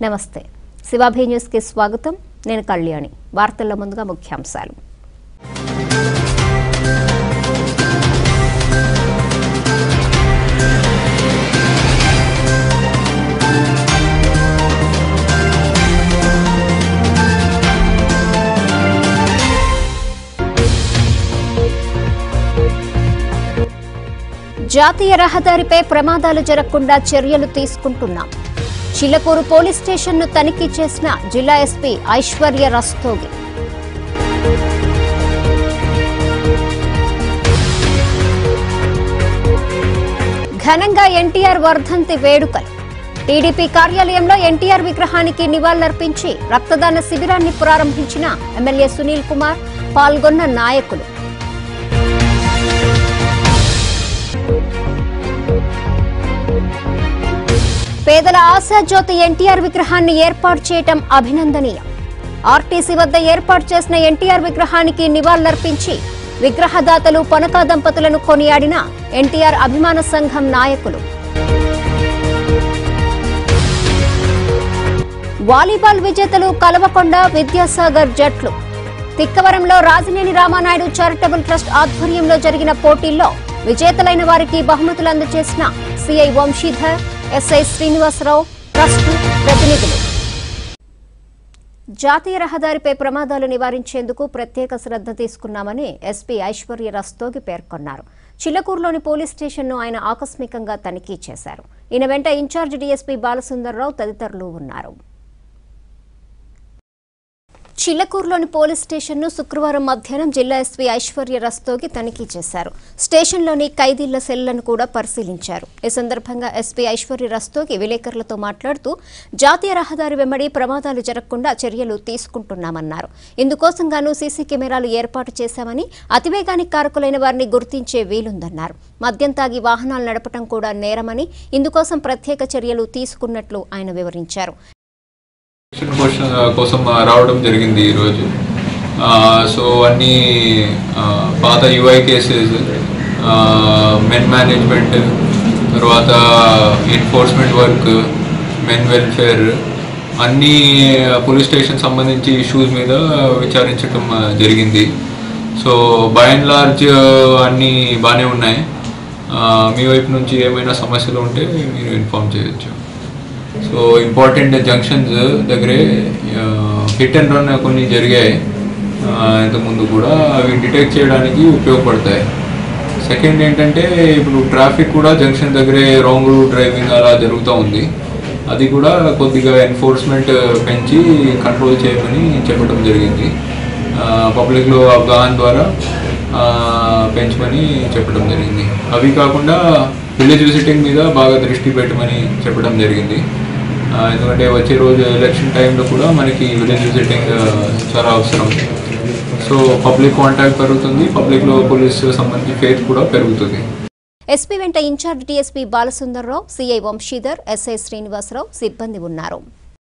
నమస్తే శివాభి న్యూస్కి స్వాగతం నేను కళ్యాణి వార్తల్లో ముందుగా ముఖ్యాంశాలు జాతీయ రహదారిపై ప్రమాదాలు జరగకుండా చర్యలు తీసుకుంటున్నాం చిల్లకూరు పోలీస్ స్టేషన్ను తనిఖీ చేసిన జిల్లా ఎస్పీ ఐశ్వర్య రస్తోగి ఘనంగా ఎన్టీఆర్ వర్ధంతి వేడుకలు టీడీపీ కార్యాలయంలో ఎన్టీఆర్ విగ్రహానికి నివాళులర్పించి రక్తదాన శిబిరాన్ని ప్రారంభించిన ఎమ్మెల్యే సునీల్ కుమార్ పాల్గొన్న నాయకులు పేదల ఆశాజ్యోతి ఎన్టీఆర్ విగ్రహాన్ని ఏర్పాటు చేయటం అభినందనీయం ఆర్టీసీ వద్ద ఏర్పాటు చేసిన ఎన్టీఆర్ విగ్రహానికి నివాళులర్పించి విగ్రహదాతలు పొనకా దంపతులను కొనియాడిన ఎన్టీఆర్ అభిమాన సంఘం నాయకులు వాలీబాల్ విజేతలు కలవకొండ విద్యాసాగర్ జట్లు తిక్కవరంలో రాజనేని రామానాయుడు చారిటబుల్ ట్రస్ట్ ఆధ్వర్యంలో జరిగిన పోటీల్లో విజేతలైన వారికి బహుమతులు అందజేసిన CI Vamsidhar SI Srinivasarao trust ప్రతినిధులు జాతీయ రహదారిపై ప్రమాదాలు నివారించేందుకు ప్రత్యేక శ్రద్ధ తీసుకున్నామని ఎస్పీ ఐశ్వర్య రస్తోగి పేర్కొన్నారు చిల్లకూరులోని పోలీస్ స్టేషన్ను ఆయన ఆకస్మికంగా తనిఖీ చేశారు ఈయన వెంట ఇన్ఛార్జ్ డీఎస్పీ బాలసుందర్రావు తదితరులు ఉన్నారు చిల్లకూరులోని పోలీస్ స్టేషన్ను శుక్రవారం మధ్యాహ్నం జిల్లా ఎస్పీ ఐశ్వర్య రస్తోగి తనిఖీ చేశారు స్టేషన్లోని ఖైదీల సెల్లను కూడా పరిశీలించారు ఈ సందర్భంగా ఎస్పీ ఐశ్వర్య రస్తోగి విలేకరులతో మాట్లాడుతూ జాతీయ రహదారి వెంబడి ప్రమాదాలు జరగకుండా చర్యలు తీసుకుంటున్నామన్నారు ఇందుకోసం గాను సీసీ కెమెరాలు ఏర్పాటు చేశామని అతివేగానికి కారకులైన వారిని గుర్తించే వీలుందన్నారు మద్యం తాగి వాహనాలు నడపడం కూడా నేరమని ఇందుకోసం ప్రత్యేక చర్యలు తీసుకున్నట్లు ఆయన వివరించారు ఎలక్షన్ క్వశ్చన్ కోసం ఆ, రావడం జరిగింది ఈరోజు ఆ, సో అన్ని ఆ, పాత యుఐ కేసెస్ మెన్ మేనేజ్మెంట్ తర్వాత ఎన్ఫోర్స్మెంట్ వర్క్ మెన్ వెల్ఫేర్ అన్ని పోలీస్ స్టేషన్ సంబంధించి ఇష్యూస్ మీద విచారించడం ఆ, జరిగింది సో బై అండ్ లార్జ్ అన్నీ బాగానే ఉన్నాయి ఆ, మీ వైపు నుంచి ఏమైనా సమస్యలు ఉంటే మీరు ఇన్ఫామ్ చేయొచ్చు సో ఇంపార్టెంట్ జంక్షన్స్ దగ్గరే హిట్ అండ్ రన్ కొన్ని జరిగాయి ఆ, ఇంతకుముందు కూడా అవి డిటెక్ట్ చేయడానికి ఉపయోగపడతాయి సెకండ్ ఏంటంటే ఇప్పుడు ట్రాఫిక్ కూడా జంక్షన్ దగ్గరే రాంగ్ రూట్ డ్రైవింగ్ అలా జరుగుతూ ఉంది అది కూడా కొద్దిగా ఎన్ఫోర్స్మెంట్ పెంచి కంట్రోల్ చేయమని చెప్పడం జరిగింది పబ్లిక్లో అవగాహన ద్వారా ఆ, పెంచమని చెప్పడం జరిగింది అవి కాకుండా విలేజ్ విజిటింగ్ మీద బాగా దృష్టి పెట్టమని చెప్పడం జరిగింది ఆ, ఎందుకంటే వచ్చే రోజు ఎలక్షన్ టైంలో కూడా మనకి విలేజ్ విజిటింగ్ ఆ, చాలా అవసరం సో పబ్లిక్ కాంటాక్ట్ పెరుగుతుంది పబ్లిక్లో పోలీస్ సంబంధించి ఫేత్ కూడా పెరుగుతుంది ఎస్పీ వెంట in-charge DSP Balasundarrao CI Vamsidhar SI Srinivasarao సిబ్బంది ఉన్నారు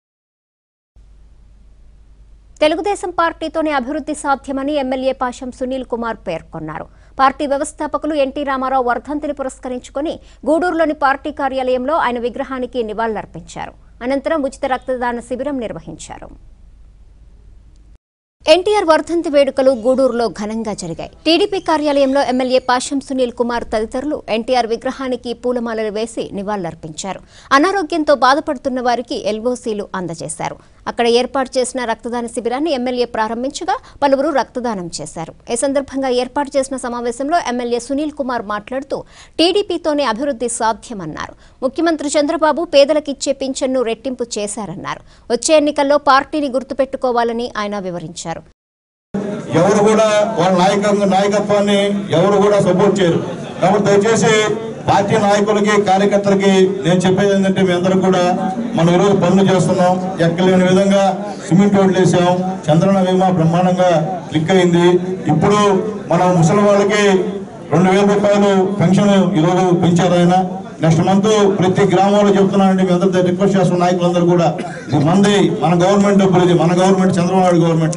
తెలుగుదేశం పార్టీతోనే అభివృద్ధి సాధ్యమని ఎమ్మెల్యే పాషం సునీల్ కుమార్ పేర్కొన్నారు పార్టీ వ్యవస్థాపకులు ఎన్టీ రామారావు వర్ధంతిని పురస్కరించుకుని గూడూరులోని పార్టీ కార్యాలయంలో ఆయన విగ్రహానికి నివాళులర్పించారు అనంతరం ఉచిత రక్తదాన శిబిరం నిర్వహించారు ఎన్టీఆర్ వర్ధంతి వేడుకలు గూడూరులో ఘనంగా జరిగాయి టీడీపీ కార్యాలయంలో ఎమ్మెల్యే పాషం సునీల్ కుమార్ తదితరులు ఎన్టీఆర్ విగ్రహానికి పూలమాలలు వేసి నివాళులర్పించారు అనారోగ్యంతో బాధపడుతున్న వారికి ఎల్ఓసీలు అందజేశారు అక్కడ ఏర్పాటు చేసిన రక్తదాన శిబిరాన్ని ఎమ్మెల్యే ప్రారంభించగా పలువురు రక్తదానం చేశారు ఈ సందర్భంగా ఏర్పాటు చేసిన సమావేశంలో ఎమ్మెల్యే సునీల్ కుమార్ మాట్లాడుతూ టీడీపీతోనే అభివృద్ధి సాధ్యమన్నారు ముఖ్యమంత్రి చంద్రబాబు పేదలకిచ్చే పింఛన్ను రెట్టింపు చేశారన్నారు వచ్చే ఎన్నికల్లో పార్టీని గుర్తుపెట్టుకోవాలని ఆయన వివరించారు ఎవరు కూడా వాళ్ళ నాయక నాయకత్వాన్ని ఎవరు కూడా సపోర్ట్ చేయరు కాబట్టి దయచేసి పార్టీ నాయకులకి కార్యకర్తలకి నేను చెప్పేది ఏంటంటే మీ అందరూ కూడా మనం ఈరోజు పనులు చేస్తున్నాం ఎక్కలేని విధంగా సిమెంట్ రోడ్లు వేసాం చంద్రన బీమా బ్రహ్మాండంగా క్లిక్ అయింది ఇప్పుడు మన ముసలి వాళ్ళకి రెండు వేల రూపాయలు పెన్షన్ ఈరోజు పెంచారు ఆయన నెక్స్ట్ మంత్ ప్రతి గ్రామంలో చెప్తున్నానండి మీ అందరితో రిక్వెస్ట్ చేస్తున్న నాయకులందరూ కూడా ఇది మంది మన గవర్నమెంట్ డబ్బులు ఇది మన గవర్నమెంట్ చంద్రబాబు నాయుడు గవర్నమెంట్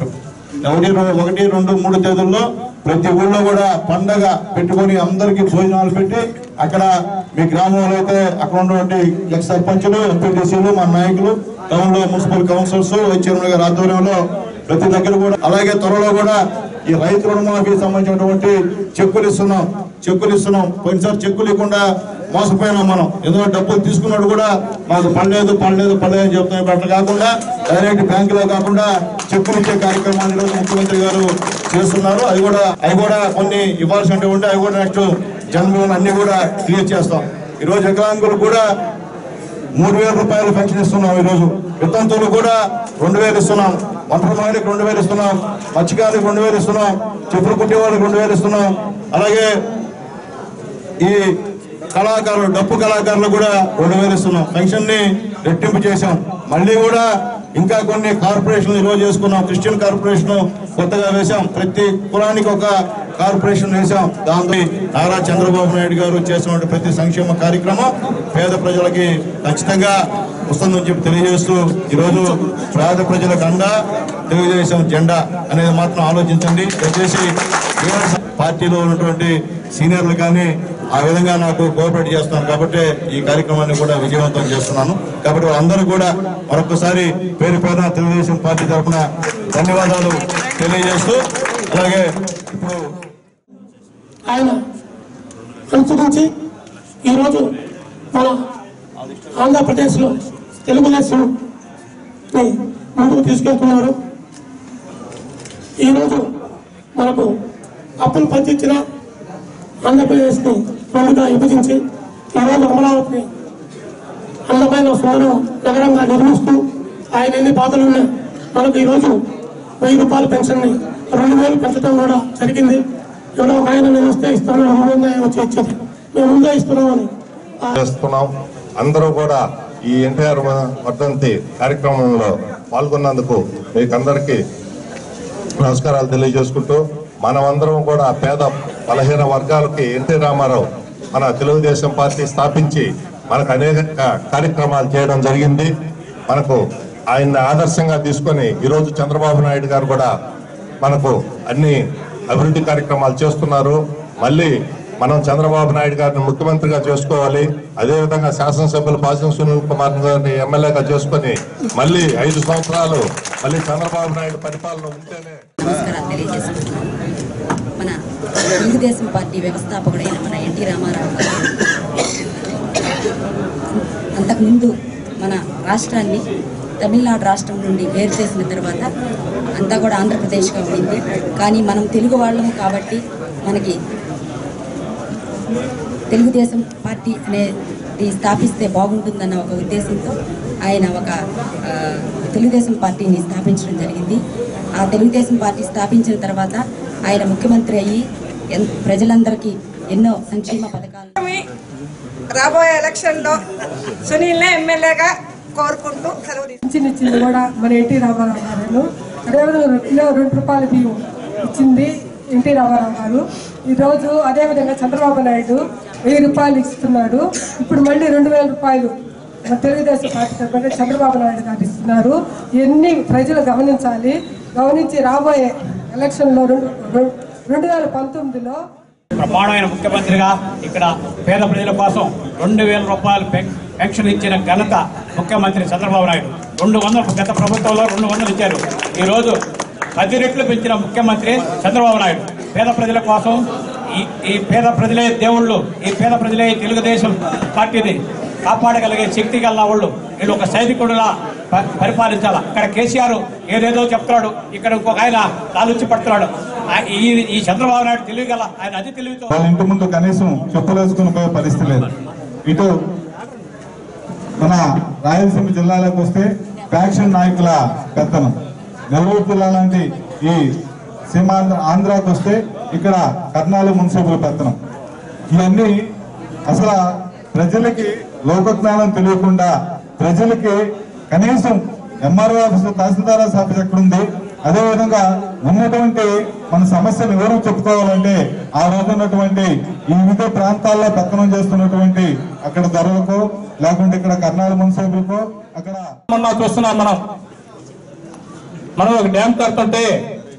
ఒకటి రె- ఒకటి రెండు మూడు తేదీల్లో ప్రతి ఊళ్ళో కూడా పండగ పెట్టుకొని అందరికీ భోజనాలు పెట్టి అక్కడ మీ గ్రామంలో అయితే అక్కడ ఉన్నటువంటి ఎక్స్ సర్పంచులు ఎంపీటీసీలు మా నాయకులు టౌన్ లో మున్సిపల్ కౌన్సిల్స్ వైద్యుల గారి ఆధ్వర్యంలో ప్రతి దగ్గర కూడా అలాగే త్వరలో కూడా ఈ రైతు రుణమాఫీ సంబంధించినటువంటి చెక్కులు ఇస్తున్నాం చెక్కులు ఇస్తున్నాం పోయినసారి చెక్కులు ఇవ్వకుండా మోసపోయినాం మనం ఏదో డబ్బులు తీసుకున్నాడు కూడా మాకు పడలేదు పడలేదు పడలేదు అని చెప్తున్నాం ఇప్పుడు అట్లా కాకుండా డైరెక్ట్ బ్యాంకులో కాకుండా చెక్కులు ఇచ్చే కార్యక్రమాన్ని ఈరోజు ముఖ్యమంత్రి గారు చేస్తున్నారు అది కూడా అవి కూడా కొన్ని ఇవ్వాల్సి ఉంటే అవి కూడా నెక్స్ట్ జన్మలో అన్ని కూడా క్లియర్ చేస్తాం ఈ రోజు వికలాంగులు కూడా మూడు వేల రూపాయలు పెన్షన్ ఇస్తున్నాం ఈరోజు వితంతువులు కూడా రెండు వేలు ఇస్తున్నాం ఒంటరి మహిళకి రెండు వేలు ఇస్తున్నాం మత్స్యకారులకు రెండు వేలు ఇస్తున్నాం చెప్పులు కుట్టే వాళ్ళకి రెండు వేలు ఇస్తున్నాం అలాగే ఈ కళాకారులు డప్పు కళాకారులు కూడా రెండు వేలు ఇస్తున్నాం పెన్షన్ ని రెట్టింపు చేశాం మళ్ళీ కూడా ఇంకా కొన్ని కార్పొరేషన్లు ఈరోజు చేసుకున్నాం క్రిస్టియన్ కార్పొరేషన్ కొత్తగా వేశాం ప్రతి కులానికి ఒక కార్పొరేషన్ వేశాం దాంతో నారా చంద్రబాబు నాయుడు గారు చేస్తున్న ప్రతి సంక్షేమ కార్యక్రమం పేద ప్రజలకి ఖచ్చితంగా వస్తుందని చెప్పి తెలియజేస్తూ ఈరోజు పేద ప్రజలకు అండ తెలుగుదేశం జెండా అనేది మాత్రం ఆలోచించండి దయచేసి టీఆర్ఎస్ పార్టీలో ఉన్నటువంటి సీనియర్లు కానీ ఆ విధంగా నాకు కోఆపరేట్ చేస్తున్నారు కాబట్టి ఈ కార్యక్రమాన్ని కూడా విజయవంతం చేస్తున్నాను కాబట్టి వాళ్ళందరూ కూడా మరొకసారి పేరు పేరున తెలుగుదేశం పార్టీ తరఫున ధన్యవాదాలు తెలియజేస్తూ అలాగే ఇప్పుడు ఆయన అనుసరించి ఈరోజు మన ఆంధ్రప్రదేశ్లో తెలుగుదేశం ముందుకు తీసుకెళ్తున్నారు ఈరోజు మనకు అప్పులు పంచించిన ఆంధ్రప్రదేశ్ని రెండుగా విభజించి ఈరోజు అమరావతిని అందమైన సువర్ణ నగరంగా నిర్మిస్తూ ఆయన ఎన్ని బాధలు ఉన్నా మనకు ఈరోజు వెయ్యి రూపాయల పెన్షన్ని రెండు వేలు పెంచడం కూడా జరిగింది ఎవరో ఒక ఆయన నేను వస్తే ఇస్తాను ముందే వచ్చి ఇచ్చేది మేము ముందే ఇస్తున్నామని చేస్తున్నాం అందరూ కూడా ఈ ఎన్టీఆర్ వర్ధంతి కార్యక్రమంలో పాల్గొన్నందుకు మీకందరికీ నమస్కారాలు తెలియజేసుకుంటూ మనమందరం కూడా పేద బలహీన వర్గాలకి ఎన్టీ రామారావు మన తెలుగుదేశం పార్టీ స్థాపించి మనకు అనేక కార్యక్రమాలు చేయడం జరిగింది మనకు ఆయన్ని ఆదర్శంగా తీసుకొని ఈరోజు చంద్రబాబు నాయుడు గారు కూడా మనకు అన్ని అభివృద్ధి కార్యక్రమాలు చేస్తున్నారు మళ్ళీ మనం చంద్రబాబు నాయుడు గారిని ముఖ్యమంత్రిగా చేసుకోవాలి అదేవిధంగా శాసనసభ్యులు పాసం సునీల్ కుమార్ గారిని ఎమ్మెల్యేగా చేసుకొని మళ్ళీ ఐదు సంవత్సరాలు మళ్ళీ చంద్రబాబు నాయుడు పరిపాలన ఉంటేనే నమస్కారాలు తెలియజేసుకుంటున్నాం మన తెలుగుదేశం పార్టీ వ్యవస్థాపకుడైన మన ఎన్టీ రామారావు గారు అంతకుముందు మన రాష్ట్రాన్ని తమిళనాడు రాష్ట్రం నుండి వేరు చేసిన తర్వాత అంతా కూడా ఆంధ్రప్రదేశ్గా ఉండింది కానీ మనం తెలుగు వాళ్ళము కాబట్టి మనకి తెలుగుదేశం పార్టీ అనేది స్థాపిస్తే బాగుంటుందన్న ఒక ఉద్దేశంతో ఆయన ఒక ఆ, తెలుగుదేశం పార్టీని స్థాపించడం జరిగింది ఆ తెలుగుదేశం పార్టీ స్థాపించిన తర్వాత ఆయన ముఖ్యమంత్రి అయ్యి ఎన్- ప్రజలందరికీ ఎన్నో సంక్షేమ పథకాలు రాబోయే ఎలక్షన్లో సునీల్నే ఎమ్మెల్యేగా కోరుకుంటూ సెలవు తీసుకుంటున్నాను. పింఛన్ ఇచ్చింది కూడా మన ఎన్టీ రామారావు గారు అదేవిధంగా కిలో రెండు రూపాయల బియ్యం ఇచ్చింది ఎన్టీ రామారావు గారు ఈరోజు అదేవిధంగా చంద్రబాబు నాయుడు వెయ్యి రూపాయలు ఇస్తున్నాడు ఇప్పుడు మళ్ళీ రెండు వేల రూపాయలు మన తెలుగుదేశం పార్టీ తరఫున చంద్రబాబు నాయుడు గారు ఇస్తున్నారు ఇవన్నీ ప్రజలు గమనించాలి గమనించి రాబోయే ఎలక్షన్లో రెండు రెండు- రెండు వేల పంతొమ్మిదిలో ప్రమాణమైన ముఖ్యమంత్రిగా ఇక్కడ పేద ప్రజల కోసం రెండు వేల రూపాయలు పెన్- పెన్షన్ ఇచ్చిన ఘనత ముఖ్యమంత్రి చంద్రబాబు నాయుడు రెండు వందలు గత ప్రభుత్వంలో రెండు వందలు ఇచ్చారు ఈరోజు పది రెట్లు పెంచిన ముఖ్యమంత్రి చంద్రబాబు నాయుడు పేద ప్రజల కోసం ఈ ఈ పేద ప్రజలే దేవుళ్ళు ఈ పేద ప్రజలే ఈ తెలుగుదేశం పార్టీని కాపాడగలిగే శక్తి గల వాళ్ళు వీళ్ళు ఒక సైనికుడులా ప- పరిపాలించాల ఇక్కడ కేసీఆర్ ఏదేదో చెప్తున్నాడు ఇక్కడ ఇంకొక ఆయన కాలుచ్చి పడుతున్నాడు ఆ- ఈ ఈ చంద్రబాబు నాయుడు తెలివిగల ఆయన అతి తెలివితో వాళ్ళ ఇంటి ముందు కనీసం చెప్పులేసుకుని పోయే పరిస్థితి లేదు ఇటు మన రాయలసీమ జిల్లాలోకి వస్తే ఫ్యాక్షన్ నాయకుల పెత్తనం నెల్లూరు జిల్లా లాంటి ఈ సీమాంధ్ర ఆంధ్రాకి వస్తే ఇక్కడ కర్నాలు మున్సిపల్ పెత్తనం ఇవన్నీ అసలు ప్రజలకి లోకజ్ఞానం తెలియకుండా ప్రజలకి కనీసం ఎంఆర్ఓ ఆఫీస్ తహసీల్దార్ ఆఫీస్ ఎక్కడుంది అదేవిధంగా ఉన్నటువంటి మన సమస్యను ఎవరు చెప్పుకోవాలంటే ఆ రోజు ఉన్నటువంటి ఈ వివిధ ప్రాంతాల్లో పెత్తనం చేస్తున్నటువంటి అక్కడ ధరలకో లేకుంటే ఇక్కడ కర్ణాల మున్సిపల్కో అక్కడ మొన్న చూస్తున్నాం మనం మనం ఒక డ్యామ్ కడుతుంటే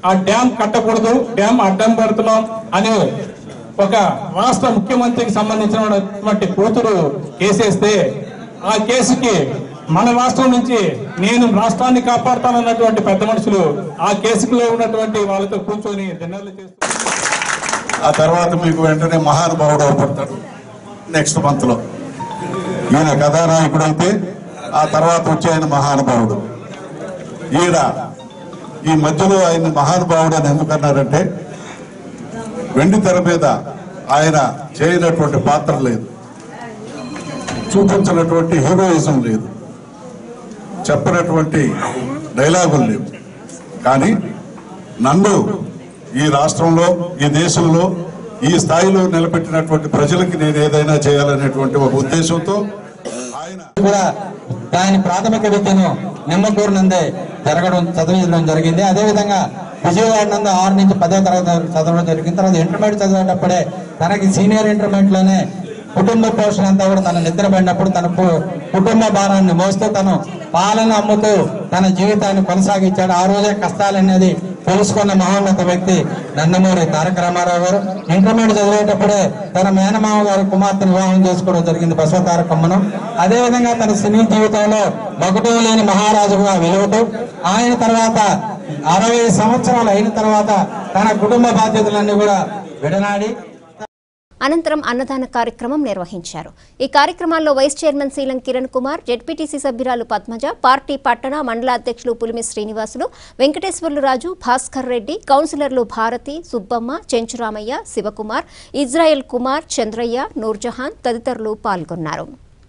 ఆ డ్యామ్ కట్టకూడదు డ్యామ్ అడ్డం పెడుతున్నాం అనే ఒక రాష్ట్ర ముఖ్యమంత్రికి సంబంధించినటువంటి కూతురు కేసేస్తే ఆ కేసుకి మన రాష్ట్రం నుంచి నేను రాష్ట్రాన్ని కాపాడుతానన్నటువంటి పెద్ద మనుషులు ఆ కేసులో ఉన్నటువంటి వాళ్ళతో కూర్చొని డిన్నర్లు చేస్తూ ఆ తర్వాత మీకు వెంటనే మహానుభావుడు అవపడతాడు నెక్స్ట్ మంత్ లో ఈయన కథానాయకుడు అయితే ఆ తర్వాత వచ్చే ఆయన మహానుభావుడు ఈయన ఈ మధ్యలో ఆయన మహానుభావుడు అని ఎందుకన్నారంటే వెండి తెర మీద ఆయన చేయనటువంటి పాత్ర లేదు చూపించినటువంటి హీరోయిజం లేదు చెప్పినటువంటి డైలాగులు లేవు కానీ నన్ను ఈ రాష్ట్రంలో ఈ దేశంలో ఈ స్థాయిలో నిలబెట్టినటువంటి ప్రజలకి నేను ఏదైనా చేయాలనేటువంటి ఒక ఉద్దేశంతో కూడా దాని ప్రాథమిక విద్యను నిమ్మకూరు నందే జరగడం చదివించడం జరిగింది అదేవిధంగా విజయవాడ నందు ఆరు నుంచి పదో తరగతి వరకు చదవడం జరిగింది తర్వాత ఇంటర్మీడియట్ చదివేటప్పుడే తనకి సీనియర్ ఇంటర్మీడియట్ లోనే కుటుంబ పోషణ అంతా కూడా తన నిద్రపడినప్పుడు తన కు- కుటుంబ భారాన్ని మోస్తూ తను పాలన అమ్ముతూ తన జీవితాన్ని కొనసాగించాడు ఆ రోజే కష్టాలనేది తెలుసుకున్న మహోన్నత వ్యక్తి నందమూరి తారక రామారావు గారు ఇంటర్మీడియట్ చదివేటప్పుడే తన మేనమామ గారి కుమార్తెను వివాహం చేసుకోవడం జరిగింది బసవ తారకమ్మను అదేవిధంగా తన సినీ జీవితంలో మగుటం లేని మహారాజుగా వెలుగుతూ ఆయన తర్వాత అరవై సంవత్సరాలు అయిన తర్వాత తన కుటుంబ బాధ్యతలన్నీ కూడా విడనాడి అనంతరం అన్నదాన కార్యక్రమం నిర్వహించారు ఈ కార్యక్రమాల్లో vice chairman Seelam Kiran Kumar ZPTC సభ్యురాలు పద్మజ పార్టీ పట్టణ మండల అధ్యక్షులు పులిమి శ్రీనివాసులు వెంకటేశ్వర్లు రాజు భాస్కర్ రెడ్డి కౌన్సిలర్లు భారతి సుబ్బమ్మ చెంచురామయ్య శివకుమార్ ఇజ్రాయెల్ కుమార్ చంద్రయ్య నూర్జహాన్ తదితరులు పాల్గొన్నారు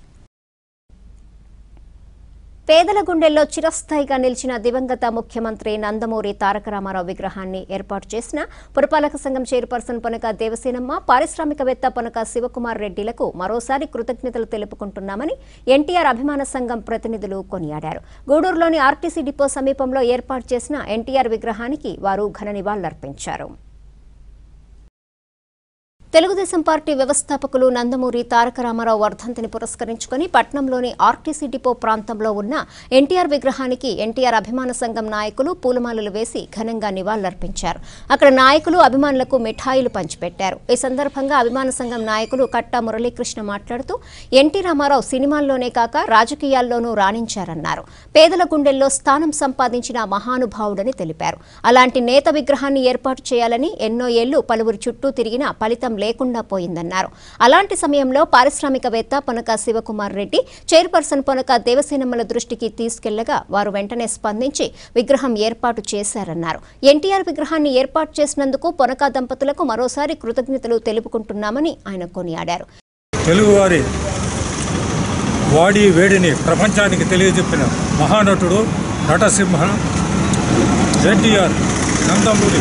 పేదల గుండెల్లో చిరస్థాయిగా నిలిచిన దివంగత ముఖ్యమంత్రి నందమూరి తారక రామారావు విగ్రహాన్ని ఏర్పాటు చేసిన పురపాలక సంఘం చైర్పర్సన్ పొనక దేవసేనమ్మ పారిశ్రామికవేత్త పొనక శివకుమార్ రెడ్డిలకు మరోసారి కృతజ్ఞతలు తెలుపుకుంటున్నామని ఎన్టీఆర్ అభిమాన సంఘం ప్రతినిధులు కొనియాడారు గూడూరులోని ఆర్టీసీ డిపో సమీపంలో ఏర్పాటు చేసిన ఎన్టీఆర్ విగ్రహానికి వారు ఘన నివాళులర్పించారు తెలుగుదేశం పార్టీ వ్యవస్థాపకులు నందమూరి తారక రామారావు వర్ధంతిని పురస్కరించుకుని పట్నంలోని ఆర్టీసీ డిపో ప్రాంతంలో ఉన్న ఎన్టీఆర్ విగ్రహానికి ఎన్టీఆర్ అభిమాన సంఘం నాయకులు పూలమాలలు వేసి ఘనంగా నివాళులర్పించారు అక్కడ నాయకులు అభిమానులకు మిఠాయిలు పంచిపెట్టారు ఈ సందర్భంగా అభిమాన సంఘం నాయకులు కట్టా మురళీకృష్ణ మాట్లాడుతూ ఎన్టీ రామారావు సినిమాల్లోనే కాక రాజకీయాల్లోనూ రాణించారన్నారు పేదల గుండెల్లో స్థానం సంపాదించిన మహానుభావుడని తెలిపారు అలాంటి నేత విగ్రహాన్ని ఏర్పాటు చేయాలని ఎన్నో ఏళ్లు పలువురు చుట్టూ తిరిగినా ఫలితం లేకుండా పోయిందన్నారు అలాంటి సమయంలో పారిశ్రామికవేత్త పొనక శివకుమార్ రెడ్డి చైర్పర్సన్ పొనక దేవసేనమ్మల దృష్టికి తీసుకెళ్లగా వారు వెంటనే స్పందించి విగ్రహం ఏర్పాటు చేశారన్నారు ఎన్టీఆర్ విగ్రహాన్ని ఏర్పాటు చేసినందుకు పొనక దంపతులకు మరోసారి కృతజ్ఞతలు తెలుపుకుంటున్నామని ఆయన కొనియాడారు తెలుగువారి వాడి వేడిని ప్రపంచానికి తెలియజెప్పిన మహానటుడు నటసింహ ఎన్టీఆర్ నందమూరి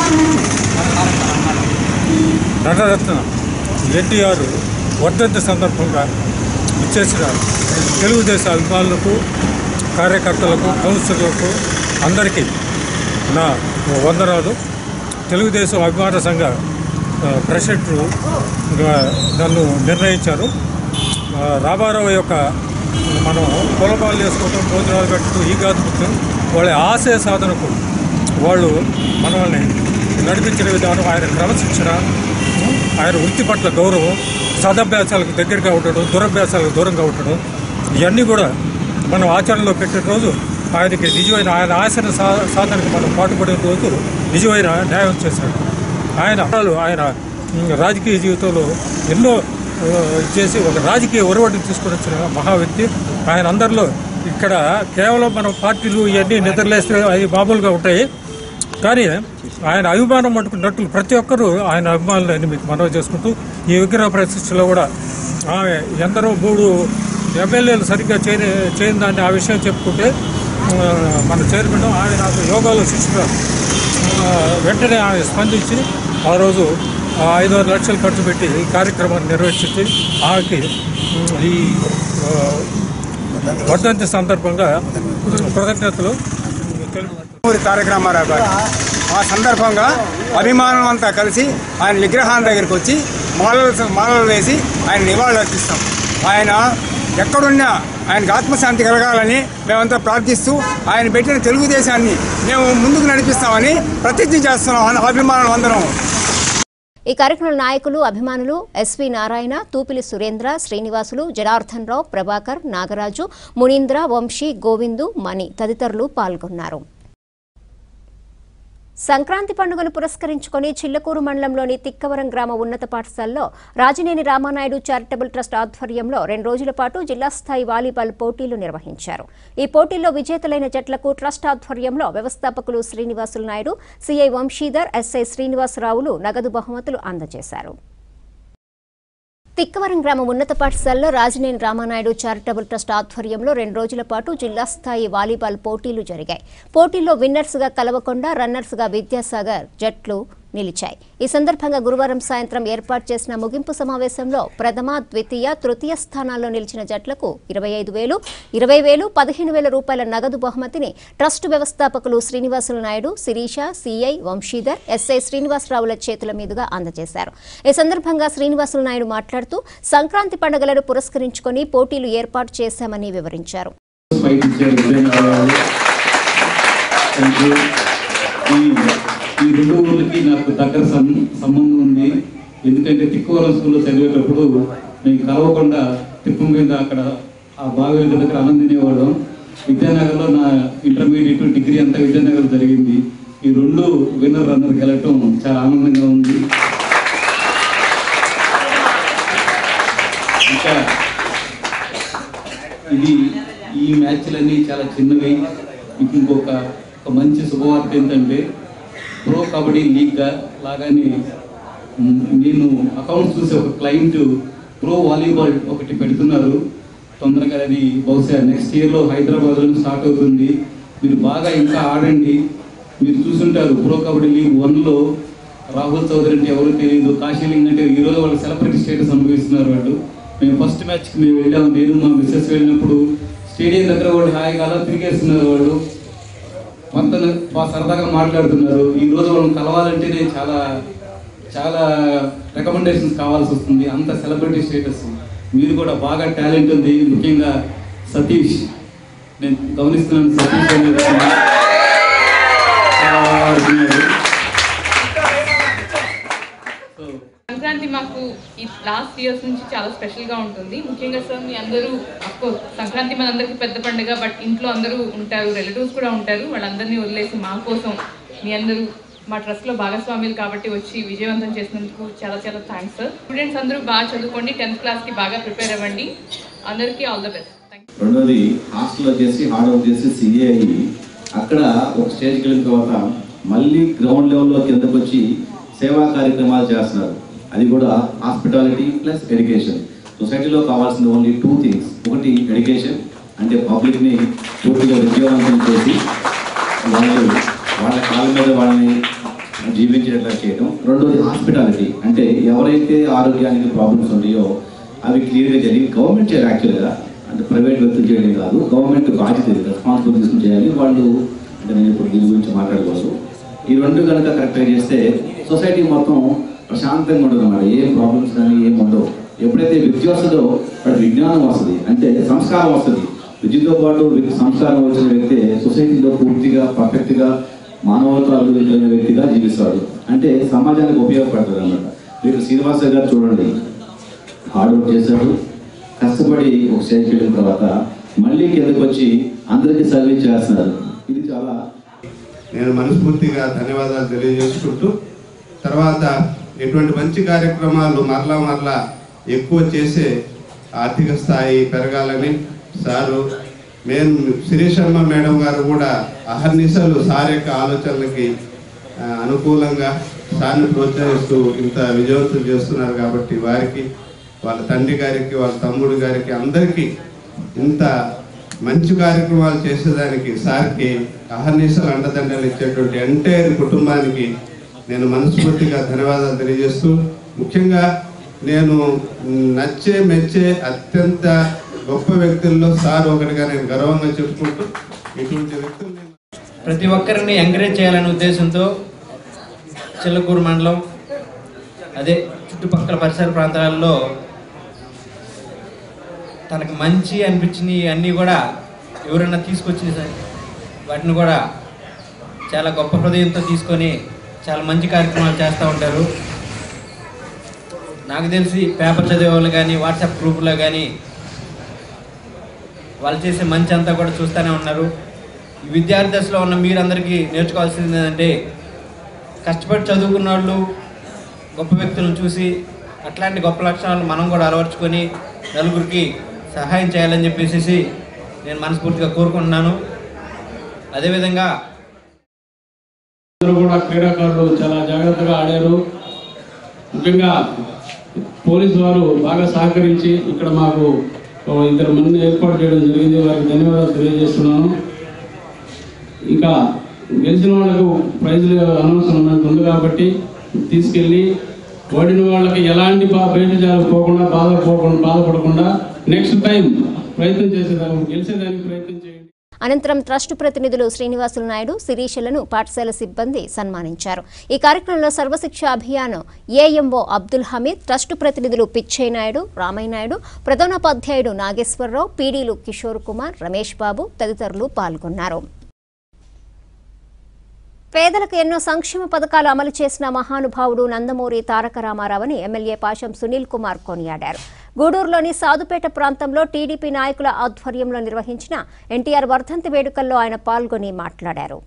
నటరత్న ఎన్టీఆర్ వర్ధంతి సందర్భంగా ఇచ్చేసిన తెలుగుదేశ అభిమానులకు కార్యకర్తలకు కౌన్సిలర్లకు అందరికీ నా వందనాలు తెలుగుదేశం అభిమాన సంఘ ఆ, ప్రెసిడెంట్ ఆ, నన్ను నిర్ణయించారు ఆ, రామారావు యొక్క మనం పొలపాలు చేసుకోవటం భోజనాలు పెట్టడం ఈ కాదు ముఖ్యం వాళ్ళ ఆశయ సాధనకు వాళ్ళు మనల్ని నడిపించిన విధానం ఆయన క్రమశిక్షణ ఆయన వృత్తి పట్ల గౌరవం సదభ్యాసాలకు దగ్గరగా ఉండడం దురభ్యాసాలకు దూరంగా ఉండడం ఇవన్నీ కూడా మనం ఆచరణలో పెట్టిన రోజు ఆయనకి నిజమైన ఆయన ఆశన సా సాధనకు మనం పాటుపడిన రోజు నిజమైన న్యాయం చేశాడు ఆయన ఆయన ఉమ్, రాజకీయ జీవితంలో ఎన్నో ఆ, చేసి ఒక రాజకీయ ఒరవడిని తీసుకొని వచ్చిన మహా వ్యక్తి ఆయన అందరిలో ఇక్కడ కేవలం మనం పార్టీలు ఇవన్నీ నిద్రలేస్తే అవి మామూలుగా ఉంటాయి కానీ ఆయన అభిమానం మటుకు నటులు ప్రతి ఒక్కరూ ఆయన అభిమానులని మీకు మనవి చేసుకుంటూ ఈ విగ్రహ ప్రతిష్టలో కూడా ఆమె ఎందరో మూడు ఎమ్మెల్యేలు సరిగ్గా చేయని చేయని దాన్ని ఆ విషయం చెప్పుకుంటే ఆ, మన చైర్మన్ ఆమె నాకు యోగాలో శిష్యుగా ఆ, వెంటనే ఆమె స్పందించి ఆ రోజు ఆ ఐదు ఆరు లక్షలు ఖర్చు పెట్టి ఈ కార్యక్రమాన్ని నిర్వహించి ఆమెకి ఉమ్, ఈ ఆ, వర్ధంతి సందర్భంగా కృతజ్ఞతలు తెలుపు ఊరి తారక రామారావు గారు ఆ సందర్భంగా అభిమానం అంతా కలిసి ఆయన విగ్రహాల దగ్గరికి వచ్చి మాలలు మాలలు వేసి ఆయన నివాళులు అర్పిస్తాం ఆయన ఎక్కడున్నా ఆయనకు ఆత్మశాంతి కలగాలని మేమంతా ప్రార్థిస్తూ ఆయన పెట్టిన తెలుగుదేశాన్ని మేము ముందుకు నడిపిస్తామని ప్రతిజ్ఞ చేస్తున్నాం అభిమానులు అందరం ఈ కార్యక్రమంలో నాయకులు అభిమానులు ఎస్వి నారాయణ తూపిలి సురేంద్ర శ్రీనివాసులు జనార్దన్ రావు ప్రభాకర్ నాగరాజు మునీంద్ర వంశీ గోవిందు మణి తదితరులు పాల్గొన్నారు సంక్రాంతి పండుగను పురస్కరించుకొని చిల్లకూరు మండలంలోని తిక్కవరం గ్రామ ఉన్నత పాఠశాలలో రాజినేని రామానాయుడు చారిటబుల్ ట్రస్ట్ ఆధ్వర్యంలో రెండు రోజుల పాటు జిల్లా స్థాయి వాలీబాల్ పోటీలు నిర్వహించారు ఈ పోటీల్లో విజేతలైన జట్లకు ట్రస్ట్ ఆధ్వర్యంలో వ్యవస్థాపకులు శ్రీనివాసులు నాయుడు సిఐ వంశీధర్ ఎస్ఐ శ్రీనివాసరావులు నగదు బహుమతులు అందజేశారు తిక్కవరం గ్రామ ఉన్నత పాఠశాలలో రాజినేని రామానాయుడు చారిటబుల్ ట్రస్ట్ ఆధ్వర్యంలో రెండు రోజుల పాటు జిల్లా స్థాయి వాలీబాల్ పోటీలు జరిగాయి పోటీల్లో విన్నర్స్గా కలవకొండ రన్నర్స్గా విద్యాసాగర్ జట్లు నిలిచాయి ఈ సందర్భంగా గురువారం సాయంత్రం ఏర్పాటు చేసిన ముగింపు సమావేశంలో ప్రథమ ద్వితీయ తృతీయ స్థానాల్లో నిలిచిన జట్లకు ఇరవై ఐదు వేలు ఇరవై వేలు పదిహేను వేల రూపాయల నగదు బహుమతిని ట్రస్ట్ వ్యవస్థాపకులు శ్రీనివాసులు నాయుడు శిరీష సిఐ వంశీధర్ ఎస్ఐ శ్రీనివాసరావుల చేతుల మీదుగా అందజేశారు ఈ సందర్భంగా శ్రీనివాసులు నాయుడు మాట్లాడుతూ సంక్రాంతి పండుగలను పురస్కరించుకొని పోటీలు ఏర్పాటు చేశామని వివరించారు ఫైట్ ఇచ్చారు ధన్యవాదాలు థ్యాంక్ యూ ఈ ఈ రెండు ఊళ్ళకి నాకు దగ్గర సం- సంబంధం ఉంది ఎందుకంటే తిక్కువరం స్కూల్లో చదివేటప్పుడు మేము కలవకుండా తిప్పు మీద అక్కడ ఆ బావి దగ్గర అన్నం తినేవాళ్ళం విద్యానగర్లో నా ఇంటర్మీడియట్ డిగ్రీ అంతా విద్యానగర్ జరిగింది ఈ రెండు విన్నర్ రన్నర్కి వెళ్ళటం చాలా ఆనందంగా ఉంది ఇంకా ఇది ఈ మ్యాచ్లన్నీ చాలా చిన్నవి మీకు ఇంకొక ఒక మంచి శుభవార్త ఏంటంటే ప్రో కబడ్డీ లీగ్గా లాగానే మ్, నేను అకౌంట్ చూసి ఒక క్లయింట్ ప్రో వాలీబాల్ ఒకటి పెడుతున్నారు తొందరగా అది బహుశా నెక్స్ట్ ఇయర్లో హైదరాబాద్లో స్టార్ట్ అవుతుంది మీరు బాగా ఇంకా ఆడండి మీరు చూసుంటారు ప్రో కబడ్డీ లీగ్ వన్లో రాహుల్ చౌదరి అంటే ఎవరో తెలియదు కాశీలింగ్ అంటే ఈరోజు వాళ్ళు సెలబ్రిటీ స్టేటస్ అనుభవిస్తున్నారు వాళ్ళు మేము ఫస్ట్ మ్యాచ్కి మేము వెళ్ళాము నేను మా మిస్సెస్ వెళ్ళినప్పుడు స్టేడియం దగ్గర వాళ్ళు హాయిగా అలా తిరిగేస్తున్నారు వాళ్ళు మొత్తం బాగా సరదాగా మాట్లాడుతున్నారు ఈ రోజు వాళ్ళని కలవాలంటేనే చాలా చాలా రికమెండేషన్స్ కావాల్సి వస్తుంది అంత సెలబ్రిటీ స్టేటస్ మీరు కూడా బాగా టాలెంట్ ఉంది ముఖ్యంగా సతీష్ నేను గమనిస్తున్నాను సతీష్ అనేది చాలా బాగా ఆడుతున్నారు సంక్రాంతి మాకు ఈ లాస్ట్ ఇయర్స్ నుంచి చాలా స్పెషల్గా ఉంటుంది ముఖ్యంగా సార్ మీ అందరూ అఫ్కోర్స్ సంక్రాంతి మనందరికీ పెద్ద పండుగ బట్ ఇంట్లో అందరూ ఉంటారు రిలేటివ్స్ కూడా ఉంటారు వాళ్ళందరినీ వదిలేసి మా కోసం మీ అందరూ మా ట్రస్ట్లో భాగస్వాములు కాబట్టి వచ్చి విజయవంతం చేసినందుకు చాలా చాలా థ్యాంక్స్ సార్ స్టూడెంట్స్ అందరూ బాగా చదువుకోండి టెన్త్ క్లాస్కి బాగా ప్రిపేర్ అవ్వండి అందరికీ ఆల్ ద బెస్ట్ రెండోది హాస్టల్లో చేసి హార్డ్ వర్క్ చేసి సీఏ అయ్యి అక్కడ ఒక స్టేజ్కి వెళ్ళిన తర్వాత మళ్ళీ గ్రౌండ్ లెవెల్లో కిందకు వచ్చి సేవా కార్యక్రమాలు చేస్తున్నారు అది కూడా హాస్పిటాలిటీ ప్లస్ ఎడ్యుకేషన్ సొసైటీలో కావాల్సిన ఓన్లీ టూ థింగ్స్ ఒకటి ఎడ్యుకేషన్ అంటే పబ్లిక్ని పూర్తిగా విద్యావంతం చేసి వాళ్ళు వాళ్ళ కాళ్ళ మీద వాళ్ళని జీవించేటట్లా చేయడం రెండోది హాస్పిటాలిటీ అంటే ఎవరైతే ఆరోగ్యానికి ప్రాబ్లమ్స్ ఉన్నాయో అవి క్లియర్గా జరిగి గవర్నమెంట్ చేయాలి యాక్చువల్గా అంటే ప్రైవేట్ వ్యక్తులు చేయడం కాదు గవర్నమెంట్ బాధ్యత ఇది రెస్పాన్సిబిలిటీ తీసుకుని చేయాలి వాళ్ళు అంటే నేను ఇప్పుడు దీని గురించి మాట్లాడకూడదు ఈ రెండు కనుక కరెక్ట్గా చేస్తే సొసైటీ మొత్తం ప్రశాంతంగా ఉంటుంది అన్నమాట ఏ ప్రాబ్లమ్స్ కానీ ఏం ఉండవు ఎప్పుడైతే విద్య వస్తుందో అక్కడ విజ్ఞానం వస్తుంది అంటే సంస్కారం వస్తుంది విద్యతో పాటు వ్యక్తి సంస్కారం వచ్చిన వ్యక్తి సొసైటీలో పూర్తిగా పర్ఫెక్ట్గా మానవత్వాలు కలిగిన వ్యక్తిగా జీవిస్తాడు అంటే సమాజానికి ఉపయోగపడుతుంది అన్నమాట మీరు శ్రీనివాస గారు చూడండి హార్డ్ వర్క్ చేశాడు కష్టపడి ఒక స్టేజ్కి వెళ్ళిన తర్వాత మళ్ళీ కిందకు వచ్చి అందరికీ సర్వీస్ చేస్తున్నారు ఇది చాలా నేను మనస్ఫూర్తిగా ధన్యవాదాలు తెలియజేసుకుంటూ తర్వాత ఇటువంటి మంచి కార్యక్రమాలు మరలా మరలా ఎక్కువ చేసే ఆర్థిక స్థాయి పెరగాలని సారు మేము శిరీష్ శర్మ మేడం గారు కూడా అహర్నిశలు సార్ యొక్క ఆలోచనలకి ఆ, అనుకూలంగా సార్ని ప్రోత్సహిస్తూ ఇంత విజయవంతం చేస్తున్నారు కాబట్టి వారికి వాళ్ళ తండ్రి గారికి వాళ్ళ తమ్ముడు గారికి అందరికీ ఇంత మంచి కార్యక్రమాలు చేసేదానికి సార్కి అహర్నిశలు అండదండలు ఇచ్చేటువంటి ఎంటైర్ కుటుంబానికి నేను మనస్ఫూర్తిగా ధన్యవాదాలు తెలియజేస్తూ ముఖ్యంగా నేను నచ్చే మెచ్చే అత్యంత గొప్ప వ్యక్తుల్లో సార్ ఒకటిగా నేను గర్వంగా చెప్పుకుంటూ ఇటువంటి వ్యక్తులు ప్రతి ఒక్కరిని ఎంకరేజ్ చేయాలనే ఉద్దేశంతో చిల్లకూరు మండలం అదే చుట్టుపక్కల పరిసర ప్రాంతాలలో తనకు మంచి అనిపించినవి అన్నీ కూడా ఎవరైనా తీసుకొచ్చి వాటిని కూడా చాలా గొప్ప హృదయంతో తీసుకొని చాలా మంచి కార్యక్రమాలు చేస్తూ ఉంటారు నాకు తెలిసి పేపర్ చదివే వాళ్ళు కానీ వాట్సాప్ గ్రూపులో కానీ వాళ్ళు చేసే మంచి అంతా కూడా చూస్తూనే ఉన్నారు ఈ విద్యార్థి దశలో ఉన్న మీరందరికీ నేర్చుకోవాల్సింది ఏంటంటే కష్టపడి చదువుకున్న వాళ్ళు గొప్ప వ్యక్తులను చూసి అట్లాంటి గొప్ప లక్షణాలు మనం కూడా అలవర్చుకొని నలుగురికి సహాయం చేయాలని చెప్పేసి నేను మనస్ఫూర్తిగా కోరుకుంటున్నాను అదేవిధంగా అందరూ కూడా క్రీడాకారులు చాలా జాగ్రత్తగా ఆడారు ముఖ్యంగా పోలీసు వారు బాగా సహకరించి ఇక్కడ మాకు ఓ ఇద్దరు మంది ఏర్పాటు చేయడం జరిగింది వారికి ధన్యవాదాలు తెలియజేస్తున్నాను ఇంకా గెలిచిన వాళ్ళకు ప్రైజులు అనవసరం ఉంది కాబట్టి తీసుకెళ్ళి ఓడిన వాళ్ళకి ఎలాంటి బా బయట పోకుండా బాధపోకుండా బాధపడకుండా నెక్స్ట్ టైం ప్రయత్నం చేసేదానికి గెలిచేదానికి ప్రయత్నం చేయండి అనంతరం ట్రస్ట్ ప్రతినిధులు శ్రీనివాసులు నాయుడు శిరీషలను పాఠశాల సిబ్బంది సన్మానించారు ఈ కార్యక్రమంలో సర్వశిక్ష అభియాన్ ఏఎంఓ అబ్దుల్ హమీద్ ట్రస్ట్ ప్రతినిధులు పిచ్చయ్య నాయుడు రామయ్య నాయుడు ప్రధానోపాధ్యాయుడు నాగేశ్వరరావు పీడీలు కిషోర్ కుమార్ రమేష్ బాబు తదితరులు పాల్గొన్నారు పేదలకు ఎన్నో సంక్షేమ పథకాలు అమలు చేసిన మహానుభావుడు నందమూరి తారక రామారావుని ఎమ్మెల్యే పాశం సునీల్ కుమార్ కొనియాడారు గూడూరులోని సాధుపేట ప్రాంతంలో టీడీపీ నాయకుల ఆధ్వర్యంలో నిర్వహించిన ఎన్టీఆర్ వర్ధంతి వేడుకల్లో ఆయన పాల్గొని మాట్లాడారు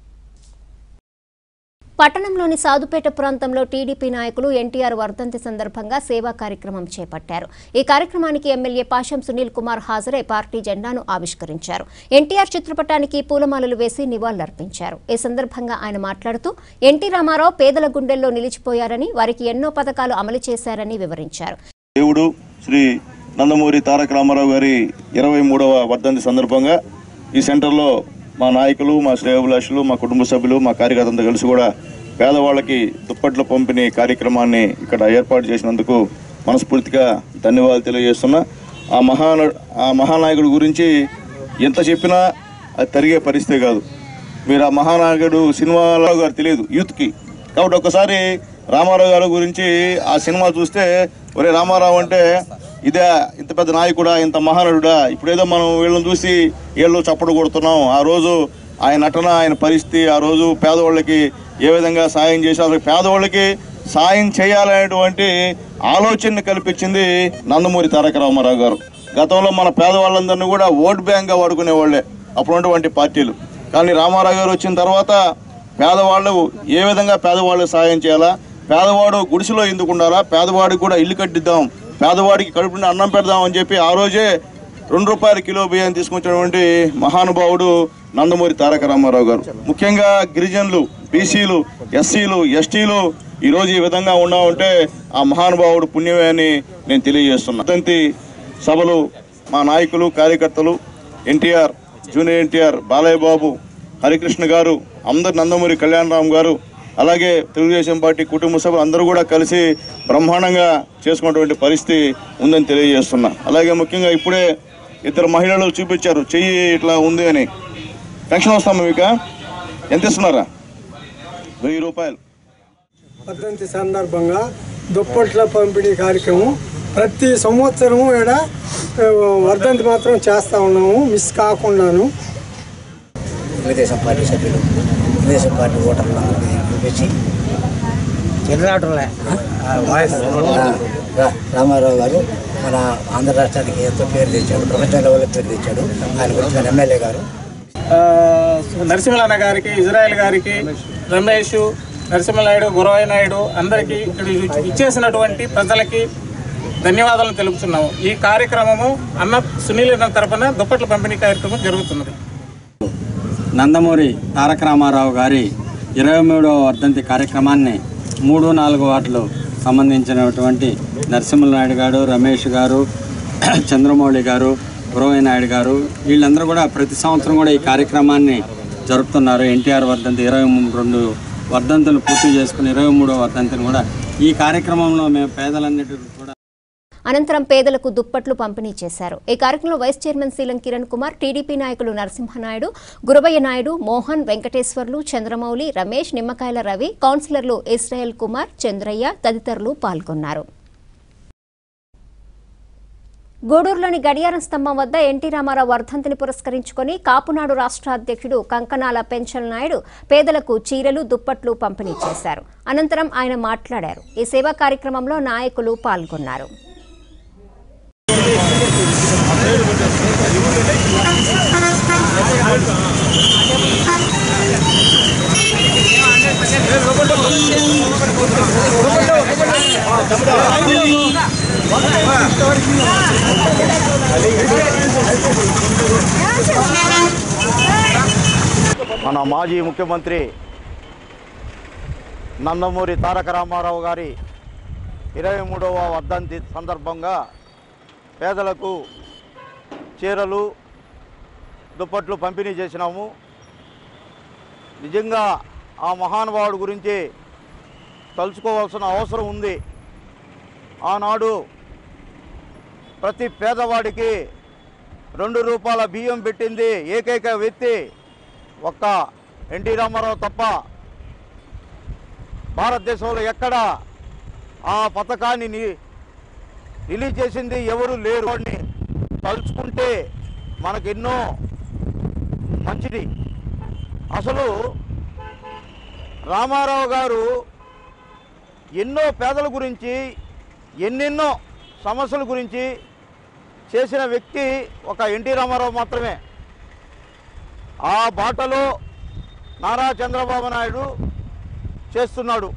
పట్టణంలోని సాధుపేట ప్రాంతంలో టీడీపీ నాయకులు ఎన్టీఆర్ వర్ధంతి సందర్భంగా సేవా కార్యక్రమం చేపట్టారు ఈ కార్యక్రమానికి ఎమ్మెల్యే పాశం సునీల్ కుమార్ హాజరై పార్టీ జెండాను ఆవిష్కరించారు ఎన్టీఆర్ చిత్రపటానికి పూలమాలలు వేసి నివాళులర్పించారు ఈ సందర్భంగా ఆయన మాట్లాడుతూ ఎన్టీ రామారావు పేదల గుండెల్లో నిలిచిపోయారని వారికి ఎన్నో పథకాలు అమలు చేశారని వివరించారు దేవుడు శ్రీ నందమూరి తారక రామారావు గారి ఇరవై మూడవ వర్ధంతి సందర్భంగా ఈ సెంటర్లో మా నాయకులు మా శ్రేయోభిలాషులు మా కుటుంబ సభ్యులు మా కార్యకర్తలతో కలిసి కూడా పేదవాళ్ళకి దుప్పట్ల పంపిణీ కార్యక్రమాన్ని ఇక్కడ ఏర్పాటు చేసినందుకు మనస్ఫూర్తిగా ధన్యవాదాలు తెలియజేస్తున్నా ఆ మహాన ఆ మహానాయకుడి గురించి ఎంత చెప్పినా అది తరిగే పరిస్థితి కాదు మీరు ఆ మహానాయకుడు సినిమాలో గారు తెలియదు యూత్కి కాబట్టి ఒక్కసారి రామారావు గారి గురించి ఆ సినిమా చూస్తే ఒరే రామారావు అంటే ఇదే ఇంత పెద్ద నాయకుడా ఇంత మహానటుడా ఇప్పుడేదో మనం వీళ్ళని చూసి వీళ్ళు చప్పడు కొడుతున్నాం ఆ రోజు ఆయన నటన ఆయన పరిస్థితి ఆ రోజు పేదవాళ్ళకి ఏ విధంగా సాయం చేసి అసలు పేదవాళ్ళకి సాయం చేయాలనేటువంటి ఆలోచన కల్పించింది నందమూరి తారక రామారావు గారు గతంలో మన పేదవాళ్ళందరినీ కూడా ఓట్ బ్యాంక్గా వాడుకునేవాళ్ళే అప్పుడున్నటువంటి పార్టీలు కానీ రామారావు గారు వచ్చిన తర్వాత పేదవాళ్ళు ఏ విధంగా పేదవాళ్ళకి సాయం చేయాలా పేదవాడు గుడిసెలో ఎందుకు ఉండాలా పేదవాడికి కూడా ఇల్లు కట్టిద్దాం పేదవాడికి కడుపు నిండా అన్నం పెడదాం అని చెప్పి ఆ రోజే రెండు రూపాయల కిలో బియ్యం తీసుకొచ్చినటువంటి మహానుభావుడు నందమూరి తారక రామారావు గారు ముఖ్యంగా గిరిజనులు బీసీలు ఎస్సీలు ఎస్టీలు ఈరోజు ఈ విధంగా ఉన్నామంటే ఆ మహానుభావుడు పుణ్యమే అని నేను తెలియజేస్తున్నా అతంతి సభలు మా నాయకులు కార్యకర్తలు NTR junior NTR Balayya Babu Harikrishna garu అందరు నందమూరి కళ్యాణరామ్ గారు అలాగే తెలుగుదేశం పార్టీ కుటుంబ సభ్యులు అందరూ కూడా కలిసి బ్రహ్మాండంగా చేసుకున్నటువంటి పరిస్థితి ఉందని తెలియజేస్తున్నా అలాగే ముఖ్యంగా ఇప్పుడే ఇద్దరు మహిళలు చూపించారు చెయ్యి ఇట్లా ఉంది అని పెన్షన్ వస్తామా మీకు ఎంత ఇస్తున్నారా వెయ్యి రూపాయలు వర్ధంతి సందర్భంగా దుప్పట్ల పంపిణీ కార్యక్రమం ప్రతి సంవత్సరము ఇక్కడ ఆ, వర్ధంతి మాత్రం చేస్తూ ఉన్నాము మిస్ కాకుండాను తెలుగుదేశం పార్టీ సభ్యులు తెలుగుదేశం పార్టీ ఓటర్లు అందరినీ పిలిపించి ఎన్నరాటంలే రామారావు గారు మన ఆంధ్ర రాష్ట్రానికి ఎంతో పేరు తెచ్చాడు ప్రపంచ లెవెల్లో పేరు తెచ్చాడు ఆయన గురించి మన ఎమ్మెల్యే గారు నరసింహలన్న గారికి ఇజ్రాయెల్ గారికి రమేష్ నరసింహనాయుడు గురవయ్య నాయుడు అందరికీ ఇక్కడ ఇచ్చేసినటువంటి ప్రజలకి ధన్యవాదాలు తెలుపుతున్నాము ఈ కార్యక్రమము అన్న సునీల్ అన్న తరపున దుప్పట్ల పంపిణీ కార్యక్రమం జరుగుతున్నది నందమూరి తారక రామారావు గారి ఇరవై మూడవ వర్ధంతి కార్యక్రమాన్ని మూడు నాలుగు వార్డులు సంబంధించినటువంటి నరసింహనాయుడు గారు రమేష్ గారు చంద్రమౌళి గారు గురవయ్య నాయుడు గారు వీళ్ళందరూ కూడా ప్రతి సంవత్సరం కూడా ఈ కార్యక్రమాన్ని జరుపుతున్నారు ఎన్టీఆర్ వర్ధంతి ఇరవై రెండు వర్ధంతులు పూర్తి చేసుకుని ఇరవై మూడవ వర్ధంతిని కూడా ఈ కార్యక్రమంలో మేము పేదలన్నిటికీ కూడా అనంతరం పేదలకు దుప్పట్లు పంపిణీ చేశారు ఈ కార్యక్రమంలో vice chairman Seelam Kiran Kumar TDP నాయకులు నరసింహనాయుడు గురవయ్య నాయుడు మోహన్ వెంకటేశ్వర్లు చంద్రమౌళి రమేష్ నిమ్మకాయల రవి కౌన్సిలర్లు ఇస్రాయల్ కుమార్ చంద్రయ్య తదితరులు పాల్గొన్నారు గూడూరులోని గడియారం స్తంభం వద్ద ఎన్టీ రామారావు వర్ధంతిని పురస్కరించుకొని కాపునాడు రాష్ట్ర అధ్యక్షుడు కంకనాల పెంచల్ నాయుడు పేదలకు చీరలు దుప్పట్లు పంపిణీ చేశారు అనంతరం ఆయన మాట్లాడారు ఈ సేవా కార్యక్రమంలో నాయకులు పాల్గొన్నారు మన మాజీ ముఖ్యమంత్రి నందమూరి తారక రామారావు గారి ఇరవై మూడవ వర్ధంతి సందర్భంగా పేదలకు చీరలు దుప్పట్లు పంపిణీ చేసినాము నిజంగా ఆ మహానుభావుడు గురించి తలుచుకోవాల్సిన అవసరం ఉంది ఆనాడు ప్రతి పేదవాడికి రెండు రూపాయల బియ్యం పెట్టింది ఏకైక వ్యక్తి ఒక్క ఎన్టీ రామారావు తప్ప భారతదేశంలో ఎక్కడ ఆ పథకాన్ని ని- రిలీజ్ చేసింది ఎవరు లేరు వాడిని తలుచుకుంటే మనకు ఎన్నో మంచిది అసలు రామారావు గారు ఎన్నో పేదల గురించి ఎన్నెన్నో సమస్యల గురించి చేసిన వ్యక్తి ఒక ఎన్టీ రామారావు మాత్రమే ఆ బాటలో నారా చంద్రబాబు నాయుడు చేస్తున్నాడు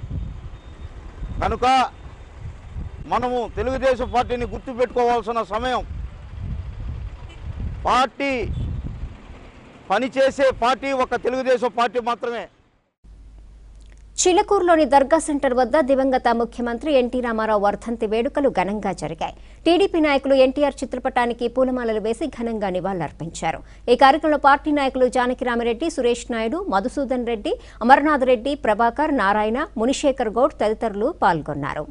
కనుక మనము తెలుగుదేశం పార్టీని గుర్తుపెట్టుకోవాల్సిన సమయం పార్టీ పనిచేసే పార్టీ ఒక తెలుగుదేశం పార్టీ మాత్రమే చిలకూరులోని దర్గా సెంటర్ వద్ద దివంగత ముఖ్యమంత్రి ఎన్టీ రామారావు వర్ధంతి వేడుకలు ఘనంగా జరిగాయి టీడీపీ నాయకులు ఎన్టీఆర్ చిత్రపటానికి పూలమాలలు వేసి ఘనంగా నివాళులర్పించారు ఈ కార్యక్రమంలో పార్టీ నాయకులు జానకిరామిరెడ్డి సురేష్ నాయుడు మధుసూదన్ రెడ్డి అమర్నాథ్ రెడ్డి ప్రభాకర్ నారాయణ మునిశేఖర్ గౌడ్ తదితరులు పాల్గొన్నారు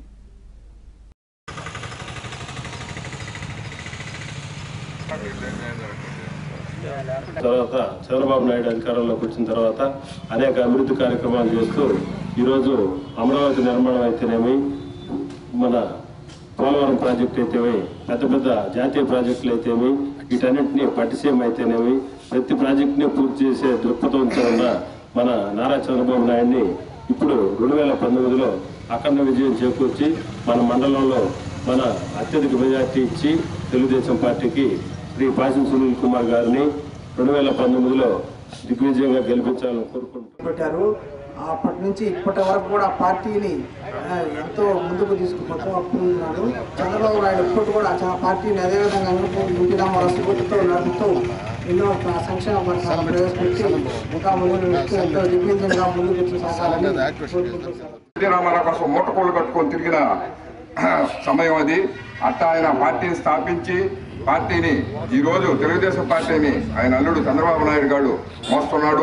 తర్వాత చంద్రబాబు నాయుడు అధికారంలోకి వచ్చిన తర్వాత అనేక అభివృద్ధి కార్యక్రమాలు చేస్తూ ఈరోజు అమరావతి నిర్మాణం అయితేనేమి మన పోలవరం ప్రాజెక్టు అయితేమి పెద్ద పెద్ద జాతీయ ప్రాజెక్టులు అయితేమి వీటన్నింటినీ పట్టిసీమ అయితేనేమి ప్రతి ప్రాజెక్టుని పూర్తి చేసే దృక్పథంతో ఉన్న మన నారా చంద్రబాబు నాయుడిని ఇప్పుడు రెండు వేల పంతొమ్మిదిలో అఖండ విజయం చేకూర్చి మన మండలంలో మన అత్యధిక మెజార్టీ ఇచ్చి తెలుగుదేశం పార్టీకి శ్రీ పాసిన సునీల్ కుమార్ గారిని రెండు వేల పంతొమ్మిదిలో దిగ్విజయంగా గెలిపించాలని కోరుకుంటున్నాను పెట్టారు అప్పటి నుంచి ఇప్పటి వరకు కూడా పార్టీని ఆ, ఎంతో ముందుకు తీసుకుపోతూ వస్తున్నాడు చంద్రబాబు నాయుడు ఇప్పుడు కూడా ఆ పార్టీని అదేవిధంగా ఇంటి రామారావు స్ఫూర్తితో నడుపుతూ ఎన్నో స- సంక్షేమ పథకాలు ప్రవేశపెట్టి ఇంకా ముందు ఎంతో దిగ్విజయంగా ముందుకు తీసుకుసాగాలని కోరుకుంటున్నాను ఎన్టీ రామారావు కోసం మూటకోళ్ళు కట్టుకొని తిరిగిన సమయం అది అట్టా ఆయన పార్టీని స్థాపించి పార్టీని ఈ రోజు తెలుగుదేశం పార్టీని ఆయన అల్లుడు చంద్రబాబు నాయుడు గారు మోస్తున్నాడు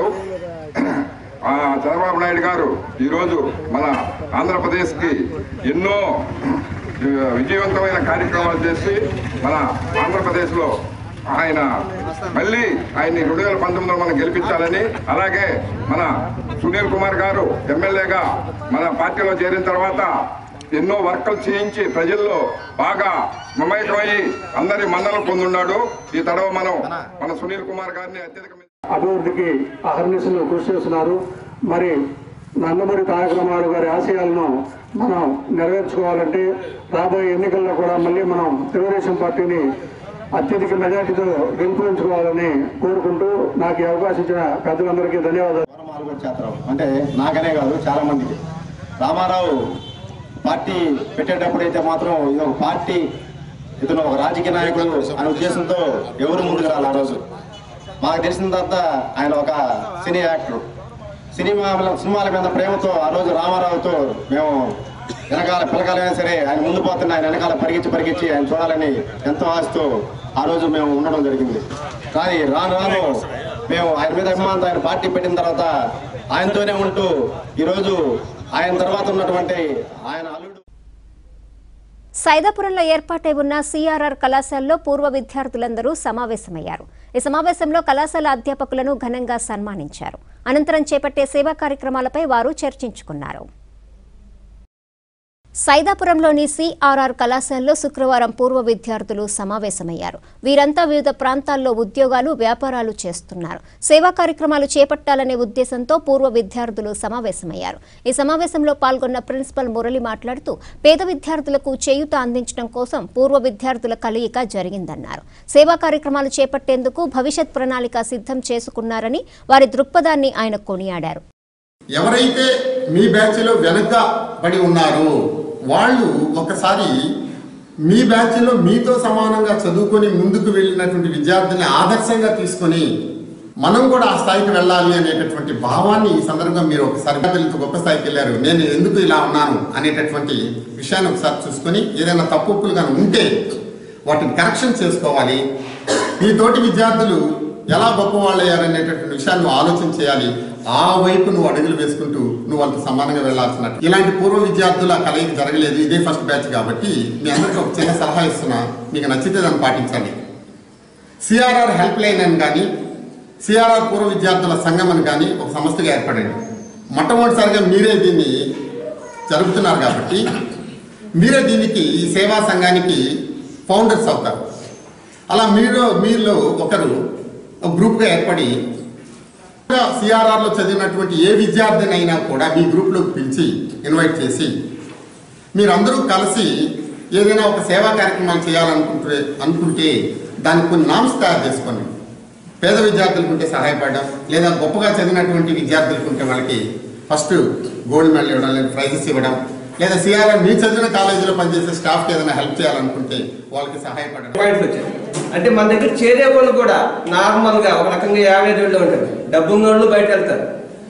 ఆ చంద్రబాబు నాయుడు గారు ఈరోజు మన ఆంధ్రప్రదేశ్కి ఎన్నో ఆ, విజయవంతమైన కార్యక్రమాలు చేసి మన ఆంధ్రప్రదేశ్లో ఆయన మళ్ళీ ఆయన్ని రెండు వేల పంతొమ్మిదిలో మనం గెలిపించాలని అలాగే మన సునీల్ కుమార్ గారు ఎమ్మెల్యేగా మన పార్టీలో చేరిన తర్వాత ఎన్నో వర్కలు చేయించి ప్రజల్లో బాగా మమేకమయ్యి అందరి మన్నలు పొందున్నాడు ఈ తడవ మనం మన సునీల్ కుమార్ గారిని అత్యధిక అభివృద్ధికి అహర్నిశలు కృషి చేస్తున్నారు మరి నందమూరి తారక రామారావు గారి ఆశయాలను మనం నెరవేర్చుకోవాలంటే రాబోయే ఎన్నికల్లో కూడా మళ్ళీ మనం తెలుగుదేశం పార్టీని అత్యధిక మెజార్టీతో గెలుపుకోవాలని కోరుకుంటూ నాకు ఈ అవకాశం ఇచ్చిన పెద్దలందరికీ ధన్యవాదాలు చేస్తారు అంటే నాకనే కాదు చాలా మందికి రామారావు పార్టీ పెట్టేటప్పుడు అయితే మాత్రం ఇది ఒక పార్టీ ఇతను ఒక రాజకీయ నాయకుడు అనే ఉద్దేశంతో ఎవరు ముందుకు రాలి ఆ రోజు మాకు తెలిసిన తర్వాత ఆయన ఒక సినీ యాక్టర్ సినిమా సినిమాల మీద ప్రేమతో ఆ రోజు రామారావుతో మేము వెనకాల పిలకాలైనా సరే ఆయన ముందు పోతున్న ఆయన వెనకాల పరిగెత్తి పరిగెత్తి ఆయన చూడాలని ఎంతో ఆశతో ఆ రోజు మేము ఉండడం జరిగింది కానీ రాను రాను మేము ఆయన మీద అభిమానంతో ఆయన పార్టీ పెట్టిన తర్వాత ఆయనతోనే ఉంటూ ఈరోజు ఆయన తర్వాత ఉన్నటువంటి ఆయన అల్లుడు సైదాపురంలో ఏర్పాటై ఉన్న సిఆర్ఆర్ కళాశాలలో పూర్వ విద్యార్థులందరూ సమావేశమయ్యారు ఈ సమావేశంలో కళాశాల అధ్యాపకులను ఘనంగా సన్మానించారు అనంతరం చేపట్టే సేవా కార్యక్రమాలపై వారు చర్చించుకున్నారు సైదాపురంలోని సిఆర్ఆర్ కళాశాలలో శుక్రవారం పూర్వ విద్యార్థులు సమావేశమయ్యారు వీరంతా వివిధ ప్రాంతాల్లో ఉద్యోగాలు వ్యాపారాలు చేస్తున్నారు సేవా కార్యక్రమాలు చేపట్టాలనే ఉద్దేశంతో పూర్వ విద్యార్థులు సమావేశమయ్యారు ఈ సమావేశంలో పాల్గొన్న ప్రిన్సిపల్ మురళి మాట్లాడుతూ పేద విద్యార్థులకు చేయూత అందించడం కోసం పూర్వ విద్యార్థుల కలయిక జరిగిందన్నారు సేవా కార్యక్రమాలు చేపట్టేందుకు భవిష్యత్ ప్రణాళిక సిద్ధం చేసుకున్నారని వారి దృక్పథాన్ని ఆయన కొనియాడారు ఎవరైతే మీ బ్యాచ్లో వెనక పడి ఉన్నారో వాళ్ళు ఒకసారి మీ బ్యాచ్లో మీతో సమానంగా చదువుకొని ముందుకు వెళ్ళినటువంటి విద్యార్థుల్ని ఆదర్శంగా తీసుకొని మనం కూడా ఆ స్థాయికి వెళ్ళాలి అనేటటువంటి భావాన్ని ఈ సందర్భంగా మీరు ఒకసారి విద్యార్థులతో గొప్ప స్థాయికి వెళ్ళారు నేను ఎందుకు ఇలా ఉన్నాను అనేటటువంటి విషయాన్ని ఒకసారి చూసుకొని ఏదైనా తప్పులు కానీ ఉంటే వాటిని కరెక్షన్ చేసుకోవాలి ఈ తోటి విద్యార్థులు ఎలా గొప్పవాళ్ళు అయ్యారనేటటువంటి విషయాన్ని నువ్వు ఆలోచన చేయాలి ఆ వైపు నువ్వు అడుగులు వేసుకుంటూ నువ్వు వాళ్ళతో సమానంగా వెళ్ళాల్సినట్టు ఇలాంటి పూర్వ విద్యార్థుల కలయిక జరగలేదు ఇదే ఫస్ట్ బ్యాచ్ కాబట్టి మీ అందరికీ ఒక చిన్న సలహా ఇస్తున్నా మీకు నచ్చితే దాన్ని పాటించాలి సిఆర్ఆర్ హెల్ప్ లైన్ అని కానీ సిఆర్ఆర్ పూర్వ విద్యార్థుల సంఘం అని కానీ ఒక సంస్థగా ఏర్పడండి మొట్టమొదటిసారిగా మీరే దీన్ని జరుపుతున్నారు కాబట్టి మీరే దీనికి ఈ సేవా సంఘానికి ఫౌండర్స్ అవుతారు అలా మీరు మీలో ఒకరు ఒక గ్రూప్గా ఏర్పడి సిఆర్ఆర్లో చదివినటువంటి ఏ విద్యార్థినైనా కూడా మీ గ్రూప్లోకి పిలిచి ఇన్వైట్ చేసి మీరందరూ కలిసి ఏదైనా ఒక సేవా కార్యక్రమాలు చేయాలనుకుంటే అనుకుంటే దానికి కొన్ని నామ్స్ తయారు చేసుకోండి పేద విద్యార్థులకు ఉంటే సహాయపడడం లేదా గొప్పగా చదివినటువంటి విద్యార్థులకు ఉంటే వాళ్ళకి ఫస్ట్ గోల్డ్ మెడల్ ఇవ్వడం లేదా ప్రైజెస్ ఇవ్వడం లేదా సిఆర్ఆర్ మీ చదివిన కాలేజీలో పనిచేసే స్టాఫ్కి ఏదైనా హెల్ప్ చేయాలనుకుంటే వాళ్ళకి సహాయపడడం పాయింట్స్ వచ్చాయి అంటే మన దగ్గర చేరే వాళ్ళు కూడా నార్మల్ గా ఒక రకంగా యావరేజ్ వాళ్ళు ఉంటారు డబ్బు ఉన్న వాళ్ళు బయట వెళ్తారు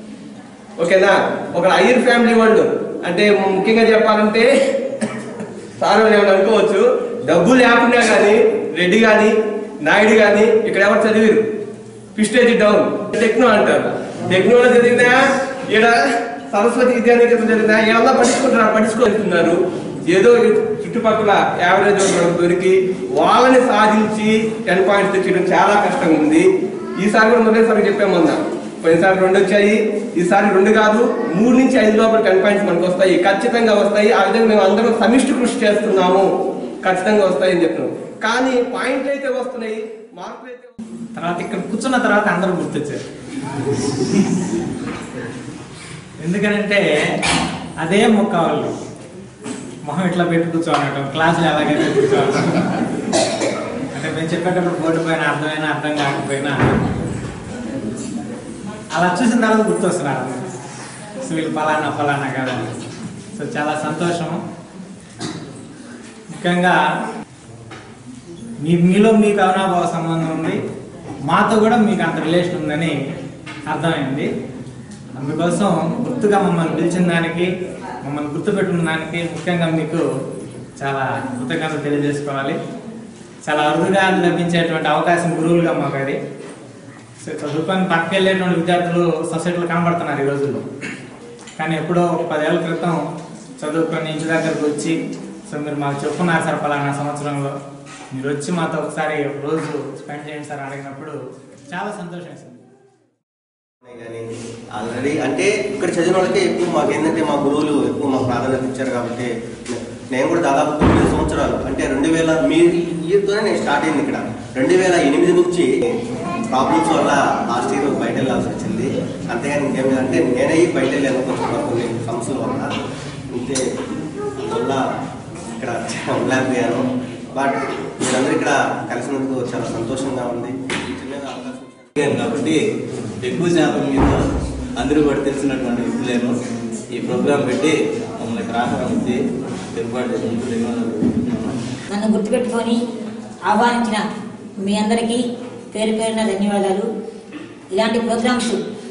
ఓకేనా ఒక ఐర్ ఫ్యామిలీ వాళ్ళు అంటే ముఖ్యంగా చెప్పాలంటే సార్ ఏమైనా అనుకోవచ్చు డబ్బు లేకుండా కానీ రెడ్డి కానీ నాయుడు కానీ ఇక్కడ ఎవరు చదివారు పిస్టేజ్ డౌన్ టెక్నో అంటారు టెక్నోలో చదివినా ఈడ సరస్వతి విద్యానికేతన్ చదివినా ఏమన్నా పట్టించుకుంటారు పట్టించుకుంటున్నారు ఏదో చుట్టుపక్కల యావరేజ్ వాళ్ళకి దొరికి వాళ్ళని సాధించి టెన్ పాయింట్స్ తెచ్చడం చాలా కష్టంగా ఉంది ఈసారి కూడా మొదటిసారి చెప్పామన్నా పోయినసారి రెండు వచ్చాయి ఈసారి రెండు కాదు మూడు నుంచి ఐదు లోపల టెన్ పాయింట్స్ మనకు వస్తాయి ఖచ్చితంగా వస్తాయి ఆ విధంగా మేము అందరం సమిష్టి కృషి చేస్తున్నాము ఖచ్చితంగా వస్తాయని చెప్తున్నాం కానీ పాయింట్లు అయితే వస్తున్నాయి మార్కులు అయితే తర్వాత ఇక్కడ కూర్చున్న తర్వాత అందరూ గుర్తొచ్చారు ఎందుకనంటే అదే మొక్క వాళ్ళు మొహం ఇట్లా పెట్టి కూర్చోనటం క్లాసులు ఎలాగైతే కూర్చోవడం అంటే మేము చెప్పేటప్పుడు బోర్డు పైన అర్థమైనా అర్థం కాకపోయినా అలా చూసిన తర్వాత గుర్తొస్తున్నారు సో వీళ్ళు ఫలానా ఫలానా కదా సో చాలా సంతోషం ముఖ్యంగా మీ మీలో మీకు అవినాభావ సంబంధం ఉంది మాతో కూడా మీకు అంత రిలేషన్ ఉందని అర్థమైంది అందుకోసం గుర్తుగా మమ్మల్ని పిలిచిన దానికి మమ్మల్ని గుర్తుపెట్టిన దానికి ముఖ్యంగా మీకు చాలా కృతజ్ఞతలు తెలియజేసుకోవాలి చాలా అరుదుగా లభించేటువంటి అవకాశం గురువులుగా మాకు అది సో చదువుకొని పక్కకి వెళ్ళేటువంటి విద్యార్థులు సొసైటీలో కనబడుతున్నారు ఈ రోజుల్లో కానీ ఎప్పుడో ఒక పదేళ్ల క్రితం చదువుకొని ఇంటి దగ్గరకు వచ్చి సో మీరు మాకు చెప్పున్నారు సార్ పలానా సంవత్సరంలో మీరు వచ్చి మాతో ఒకసారి ఒక రోజు స్పెండ్ చేయండి సార్ అడిగినప్పుడు చాలా సంతోషం వేసింది ఆల్రెడీ అంటే ఇక్కడ చదివిన వాళ్ళకే ఎక్కువ మాకు ఏంటంటే మా గురువులు ఎక్కువ మాకు ప్రాధాన్యత ఇచ్చారు కాబట్టి నేను కూడా దాదాపు తొమ్మిది సంవత్సరాలు అంటే రెండు వేల మీ ఇయర్తోనే నేను స్టార్ట్ అయింది ఇక్కడ రెండు వేల ఎనిమిది నుంచి ప్రాబ్లమ్స్ వల్ల లాస్ట్ ఇయర్ బయట వెళ్ళాల్సి వచ్చింది అంతేగాని ఇంకేం లేదు. అంటే నేనే బయట వెళ్ళాను కొంచెం కొన్ని సమస్యల వల్ల అంతే వల్ల ఇక్కడ ఉండలేకపోయాను బట్ మీరందరూ ఇక్కడ కలిసినందుకు చాలా సంతోషంగా ఉంది చిన్నగా అవకాశం అడిగాను కాబట్టి ఎక్కువ శాతం మీద అందరూ కూడా తెలిసినటువంటి వ్యక్తులేను ఈ ప్రోగ్రాం పెట్టి మమ్మల్ని ఇక్కడ ఆహ్వానించి ఏర్పాటు చేసినందుకు ధన్యవాదాలు తెలుపుతున్నాను. నన్ను గుర్తుపెట్టుకొని ఆహ్వానించిన మీ అందరికీ పేరు పేరున ధన్యవాదాలు ఇలాంటి ప్రోగ్రామ్స్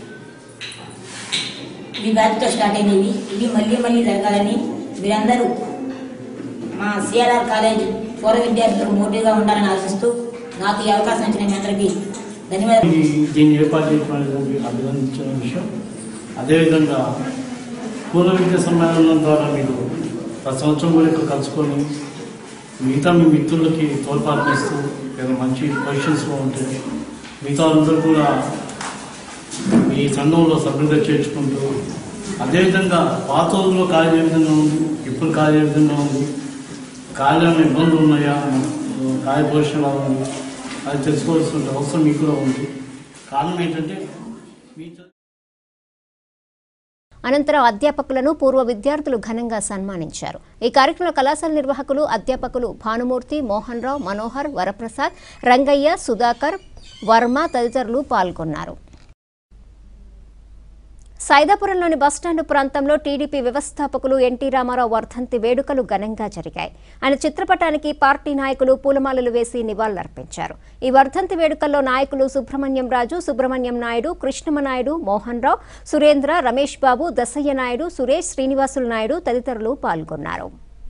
మీ బ్యాచ్తో స్టార్ట్ అయినవి ఇవి మళ్ళీ మళ్ళీ జరగాలని మీరందరూ మా సిఆర్ఆర్ కాలేజ్ పూర్వ విద్యార్థులకు మోటివ్గా ఉండాలని ఆశిస్తూ నాకు ఈ అవకాశం ఇచ్చిన మీ అందరికీ ధన్యవాదాలు ఈ- దీన్ని ఏర్పాటు చేయడానికి అభినందించిన విషయం అదేవిధంగా పూర్వ విద్యా సమ్మేళనం ద్వారా మీరు ప్రతి సంవత్సరం కూడా ఇక్కడ కలుసుకొని మిగతా మీ మిత్రులకి తోడ్పాటునిస్తూ ఏదైనా మంచి పొజిషన్స్లో ఉంటే మిగతా అందరూ కూడా మీ సంఘంలో సభ్యులుగా చేర్చుకుంటూ అదేవిధంగా పాత రోజుల్లో కాలేజ్ ఏ విధంగా ఉంది ఇప్పుడు కాలేజ్ ఏ విధంగా ఉంది కాలేజీలో ఏమైనా ఇబ్బందులు ఉన్నాయా కాలేజ్ పోషణ ఎలా ఉంది అది తెలుసుకోవాల్సిన అవసరం మీకు కూడా ఉంది కారణం ఏంటంటే మీ చదువు అనంతరం అధ్యాపకులను పూర్వ విద్యార్థులు ఘనంగా సన్మానించారు ఈ కార్యక్రమంలో కళాశాల నిర్వాహకులు అధ్యాపకులు భానుమూర్తి మోహన్ రావు మనోహర్ వరప్రసాద్ రంగయ్య సుధాకర్ వర్మ తదితరులు పాల్గొన్నారు సైదాపురంలోని బస్టాండ్ ప్రాంతంలో టీడీపీ వ్యవస్థాపకులు ఎన్టీ రామారావు వర్ధంతి వేడుకలు ఘనంగా జరిగాయి ఆయన చిత్రపటానికి పార్టీ నాయకులు పూలమాలలు వేసి నివాళులర్పించారు ఈ వర్ధంతి వేడుకల్లో నాయకులు సుబ్రహ్మణ్యం రాజు సుబ్రహ్మణ్యం నాయుడు కృష్ణమనాయుడు మోహన్ రావు సురేంద్ర రమేష్ బాబు దసయ్య నాయుడు సురేష్ శ్రీనివాసులు నాయుడు తదితరులు పాల్గొన్నారు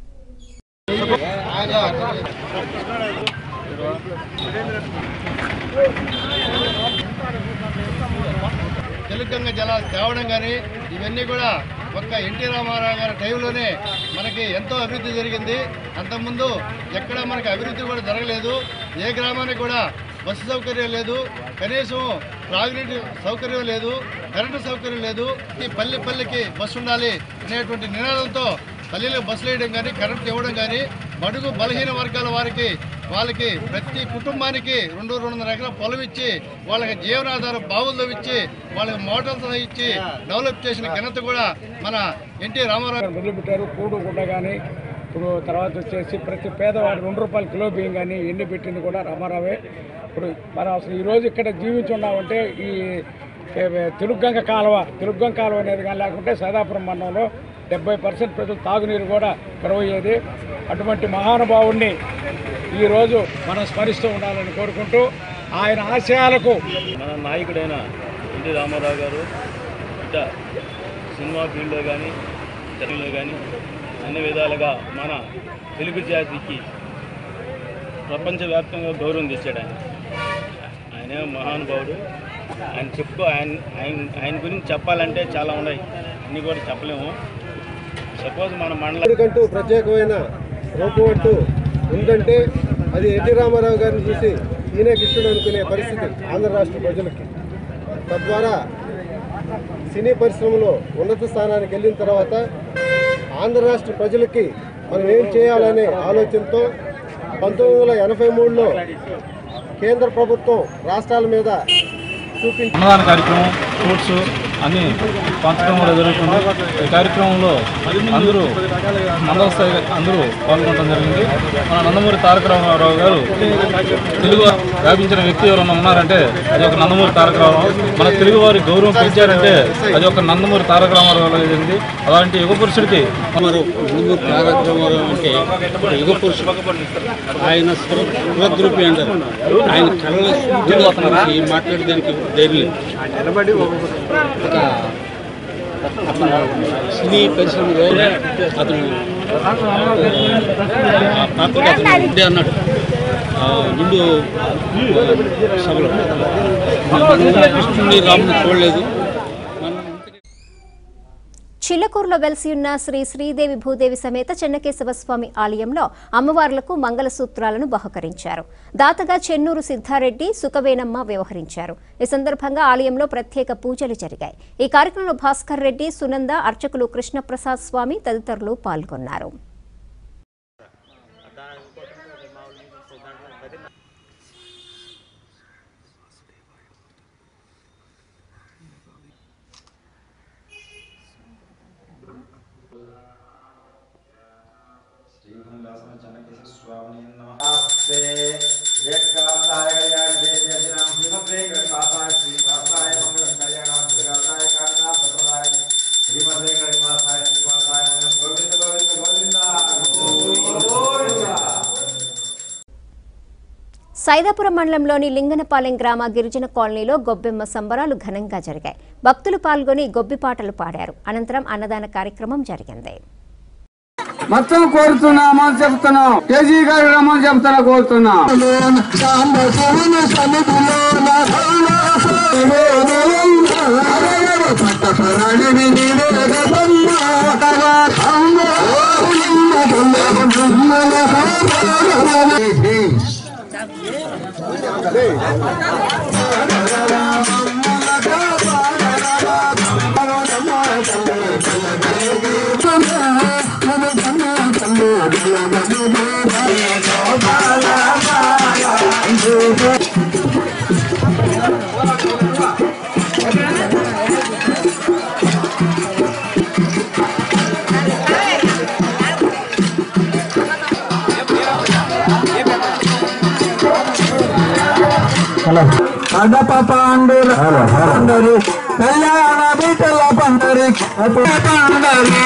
తెలుగంగ జలాలు తేవడం కానీ ఇవన్నీ కూడా ఒక్క ఎన్టీ రామారావు గారి టైంలోనే మనకి ఎంతో అభివృద్ధి జరిగింది అంతకుముందు ఎక్కడ మనకి అభివృద్ధి కూడా జరగలేదు ఏ గ్రామానికి కూడా బస్సు సౌకర్యం లేదు కనీసం త్రాగునీటి సౌకర్యం లేదు కరెంటు సౌకర్యం లేదు ఈ పల్లె పల్లెకి బస్సు ఉండాలి అనేటువంటి నినాదంతో పల్లెలకు బస్సులు వేయడం కానీ కరెంటు ఇవ్వడం కానీ బడుగు బలహీన వర్గాల వారికి వాళ్ళకి ప్రతి కుటుంబానికి రెండు రెండున్నర ఎకరాల పొలం ఇచ్చి వాళ్ళకి జీవనాధారం బావుల్లో ఇచ్చి వాళ్ళకి మోటార్లు ఇచ్చి డెవలప్ చేసిన ఘనత కూడా మన ఎన్టీ రామారావు మొదలుపెట్టారు కూడు గుడ్డ కానీ ఇప్పుడు తర్వాత వచ్చేసి ప్రతి పేదవాడు రెండు రూపాయల కిలో బియ్యం కానీ ఎన్ని పెట్టింది కూడా రామారావే ఇప్పుడు మనం అసలు ఈరోజు ఇక్కడ జీవించున్నామంటే ఈ ఏ- తెలుగంగ కాలువ తెలుగంగ కాలువ అనేది కానీ లేకుంటే సదాపురం మండలంలో డెబ్బై పర్సెంట్ ప్రజలు తాగునీరు కూడా కరువయ్యేది అటువంటి మహానుభావుణ్ణి ఈరోజు మనం స్మరిస్తూ ఉండాలని కోరుకుంటూ ఆయన ఆశయాలకు మన నాయకుడైన ఎన్టీ రామారావు గారు ఇట సినిమా ఫీల్డ్లో కానీ తెలుగులో కానీ అన్ని విధాలుగా మన తెలుగు జాతికి ప్రపంచవ్యాప్తంగా గౌరవం తెచ్చాడు ఆయన ఆయన మహానుభావుడు ఆయన చెప్పుకో ఆయన ఆయన ఆయన గురించి చెప్పాలంటే చాలా ఉన్నాయి అన్నీ కూడా చెప్పలేము సపోజ్ మన మండలం కంటూ ప్రత్యేకమైన రూపం అంటూ ఉందంటే అది ఎన్టీ రామారావు గారిని చూసి ఈయనే కృష్ణుడు అనుకునే పరిస్థితి ఆంధ్ర రాష్ట్ర ప్రజలకి తద్వారా సినీ పరిశ్రమలో ఉన్నత స్థానానికి వెళ్ళిన తర్వాత ఆంధ్ర రాష్ట్ర ప్రజలకి మనం ఏం చేయాలనే ఆలోచనతో పంతొమ్మిది వందల ఎనభై మూడులో కేంద్ర ప్రభుత్వం రాష్ట్రాల మీద చూపించి అన్నదాన కార్యక్రమం ఫ్రూట్స్ అన్ని పంచడం కూడా జరుగుతుంది ఈ కార్యక్రమంలో అందరూ మండల స్థాయి అందరూ పాల్గొనడం జరిగింది మన నందమూరి తారక రామారావు గారు తెలుగు వ్యాపించిన వ్యక్తి ఎవరైనా ఉన్నారంటే అది ఒక నందమూరి తారక రామారావు మన తెలుగు వారి గౌరవం పెంచారంటే అది ఒక నందమూరి తారక రామారావు గారు జరిగింది అలాంటి యుగ పురుషుడికి నందమూరి తారక రామారావు అంటే ఒక యుగ పురుషుడు ఆయన స్వద్రూపి అంటారు ఆయన కళల సూర్యుడు అతనికి మాట్లాడడానికి ధైర్యం లేదు. ఒక అతను సినీ పరిశ్రమలో అతను ఆ పాత్రకి అతను ఉండే అన్నాడు ఆ నిండు సభలో మనం కృష్ణుని రాముని చూడలేదు చిల్లకూరులో వెలిసి ఉన్న శ్రీ శ్రీదేవి భూదేవి సమేత చెన్నకేశవ స్వామి ఆలయంలో అమ్మవార్లకు మంగళసూత్రాలను బహుకరించారు దాతగా చెన్నూరు సిద్ధారెడ్డి సుఖవేనమ్మ వ్యవహరించారు ఈ సందర్భంగా ఆలయంలో ప్రత్యేక పూజలు జరిగాయి ఈ కార్యక్రమంలో భాస్కర్ రెడ్డి సునంద అర్చకులు కృష్ణప్రసాద్ స్వామి తదితరులు పాల్గొన్నారు సైదాపురం మండలంలోని లింగనపాలెం గ్రామ గిరిజన కాలనీలో గొబ్బెమ్మ సంబరాలు ఘనంగా జరిగాయి భక్తులు పాల్గొని గొబ్బి పాటలు పాడారు అనంతరం అన్నదాన కార్యక్రమం జరిగింది మొత్తం కోరుతున్నామా చెప్తున్నాం కేజీ గారు రమ్మని చెప్తున్నా కోరుతున్నాం Hey! కడప పాండుల పండరి కళ్యాణ బిడ్డల పండరి పండరి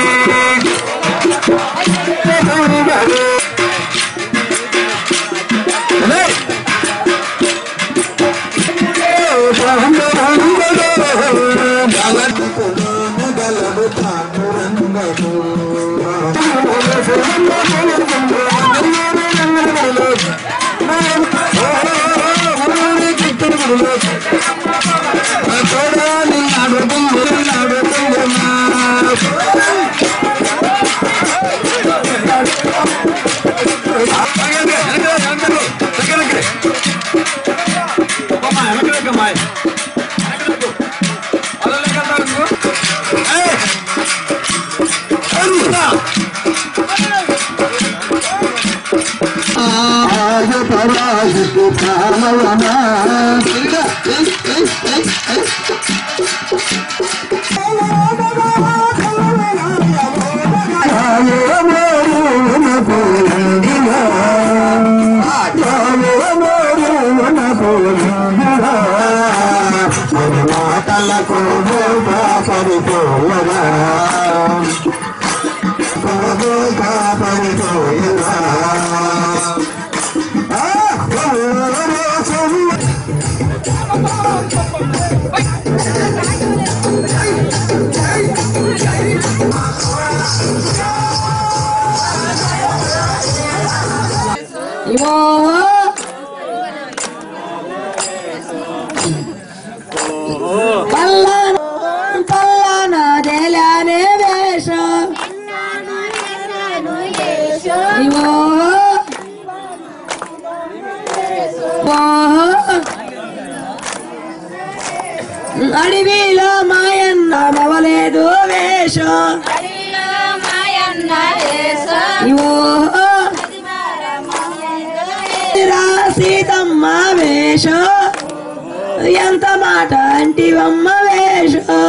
పరాజితు కామవనా మాటలకు పరిపోయగా పరిపోయగా పల్లానే వేష ఇవో అడవిలో మాయన్న నవలేదు వేషం ఇవో సీతమ్మ వేషం ఎంత మాట అంటివమ్మ వేషం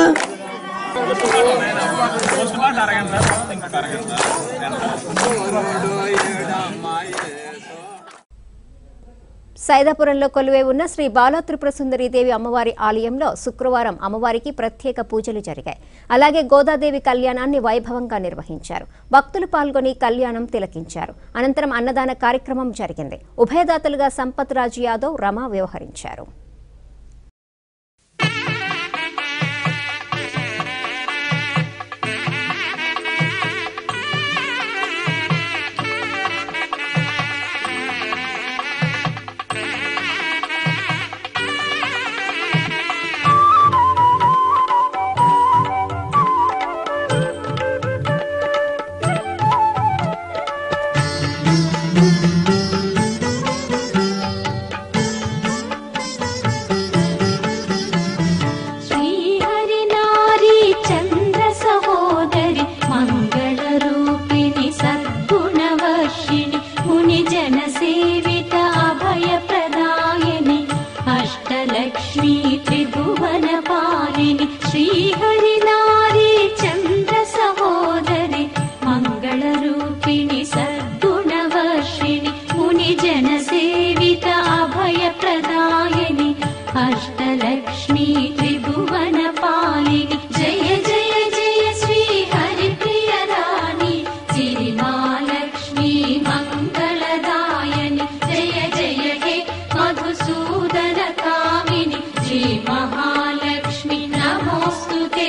సైదాపురంలో కొలువై ఉన్న శ్రీ బాలా త్రిపుర సుందరి దేవి అమ్మవారి ఆలయంలో శుక్రవారం అమ్మవారికి ప్రత్యేక పూజలు జరిగాయి అలాగే గోదాదేవి కళ్యాణాన్ని వైభవంగా నిర్వహించారు భక్తులు పాల్గొని కళ్యాణం తిలకించారు అనంతరం అన్నదాన కార్యక్రమం జరిగింది ఉభయదాతలుగా సంపత్ రాజు యాదవ్ రమ వ్యవహరించారు श्रीहरिनारी चन्द्र सहोदरि मङ्गलरूपिणि सद्गुणवर्षिणि मुनिजनसेवित अभयप्रदायिनि अष्टलक्ष्मी त्रिभुवनपालिनि श्रीहरिनारी चन्द्र सहोदरि मङ्गलरूपिणि सद्गुणवर्षिणि मुनिजनसेवित अभयप्रदायिनि अष्टलक्ष्मी त्रिभुवनपालिनि जय जय जय श्री हरिप्रियराणि सिरिमालक्ष्मी मङ्गलदायनि जय जय हे मधुसूदन कामिनि श्री महालक्ष्मी नमोऽस्तु ते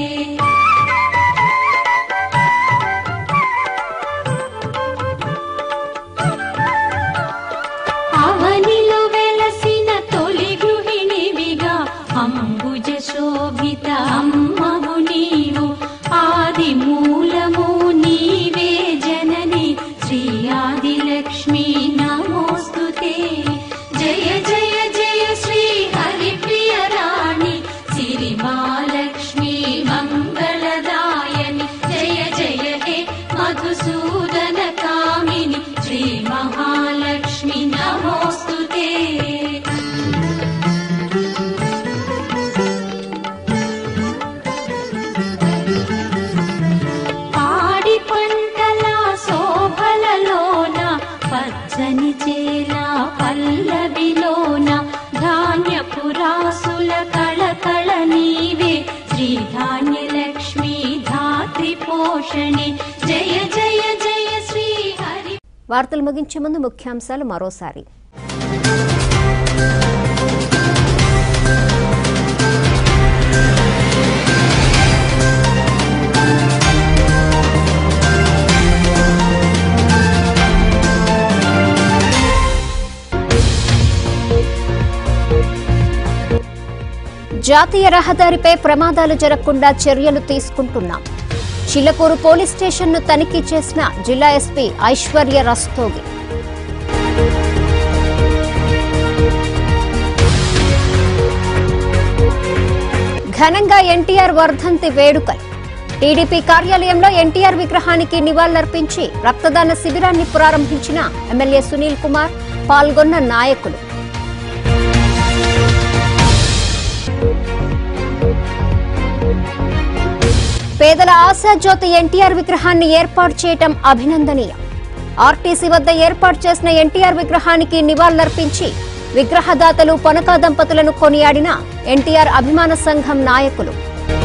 అవనిలో వెలసిన తొలి గృహిణివిగా అంబుజ శోభిత అమ్మవు నీవు ఆది మూలము నీవే జనని శ్రీ ఆదిలక్ష్మి నమోస్తుతే జయ జయ జయ శ్రీ హరిప్రియ రాణి సిరిమాలక్ష్మి మంగళ धान्यलक्ष्मी धात्रि पोषणे जय जय जय श्री हरि వార్తలు ముగించే ముందు ముఖ్యాంశాలు మరోసారి జాతీయ రహదారిపై ప్రమాదాలు జరగకుండా చర్యలు తీసుకుంటున్నాం చిల్లకూరు పోలీస్ స్టేషన్ను తనిఖీ చేసిన జిల్లా ఎస్పీ ఐశ్వర్య రస్తోగి ఘనంగా ఎన్టీఆర్ వర్ధంతి వేడుకలు టీడీపీ కార్యాలయంలో ఎన్టీఆర్ విగ్రహానికి నివాళులర్పించి రక్తదాన శిబిరాన్ని ప్రారంభించిన ఎమ్మెల్యే సునీల్ కుమార్ పాల్గొన్న నాయకులు పేదల ఆశాజ్యోతి ఎన్టీఆర్ విగ్రహాన్ని ఏర్పాటు చేయటం అభినందనీయం ఆర్టీసీ వద్ద ఏర్పాటు చేసిన ఎన్టీఆర్ విగ్రహానికి నివాళులర్పించి విగ్రహదాతలు పొనక దంపతులను కొనియాడిన ఎన్టీఆర్ అభిమాన సంఘం నాయకులు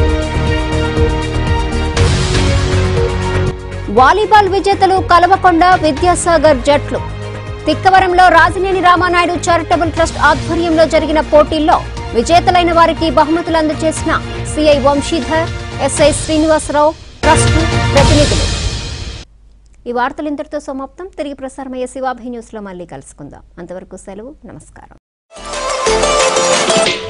వాలీబాల్ విజేతలు కలవకొండ విద్యాసాగర్ జట్లు తిక్కవరంలో రాజినేని రామానాయుడు చారిటబుల్ ట్రస్ట్ ఆధ్వర్యంలో జరిగిన పోటీల్లో విజేతలైన వారికి బహుమతులు అందజేసిన CI Vamsidhar SI Srinivasarao trust ప్రతినిధులు ఈ వార్తలు ఇంతటితో సమాప్తం తిరిగి ప్రసారమయ్యే శివాభి న్యూస్లో మళ్ళీ కలుసుకుందాం అంతవరకు సెలవు నమస్కారం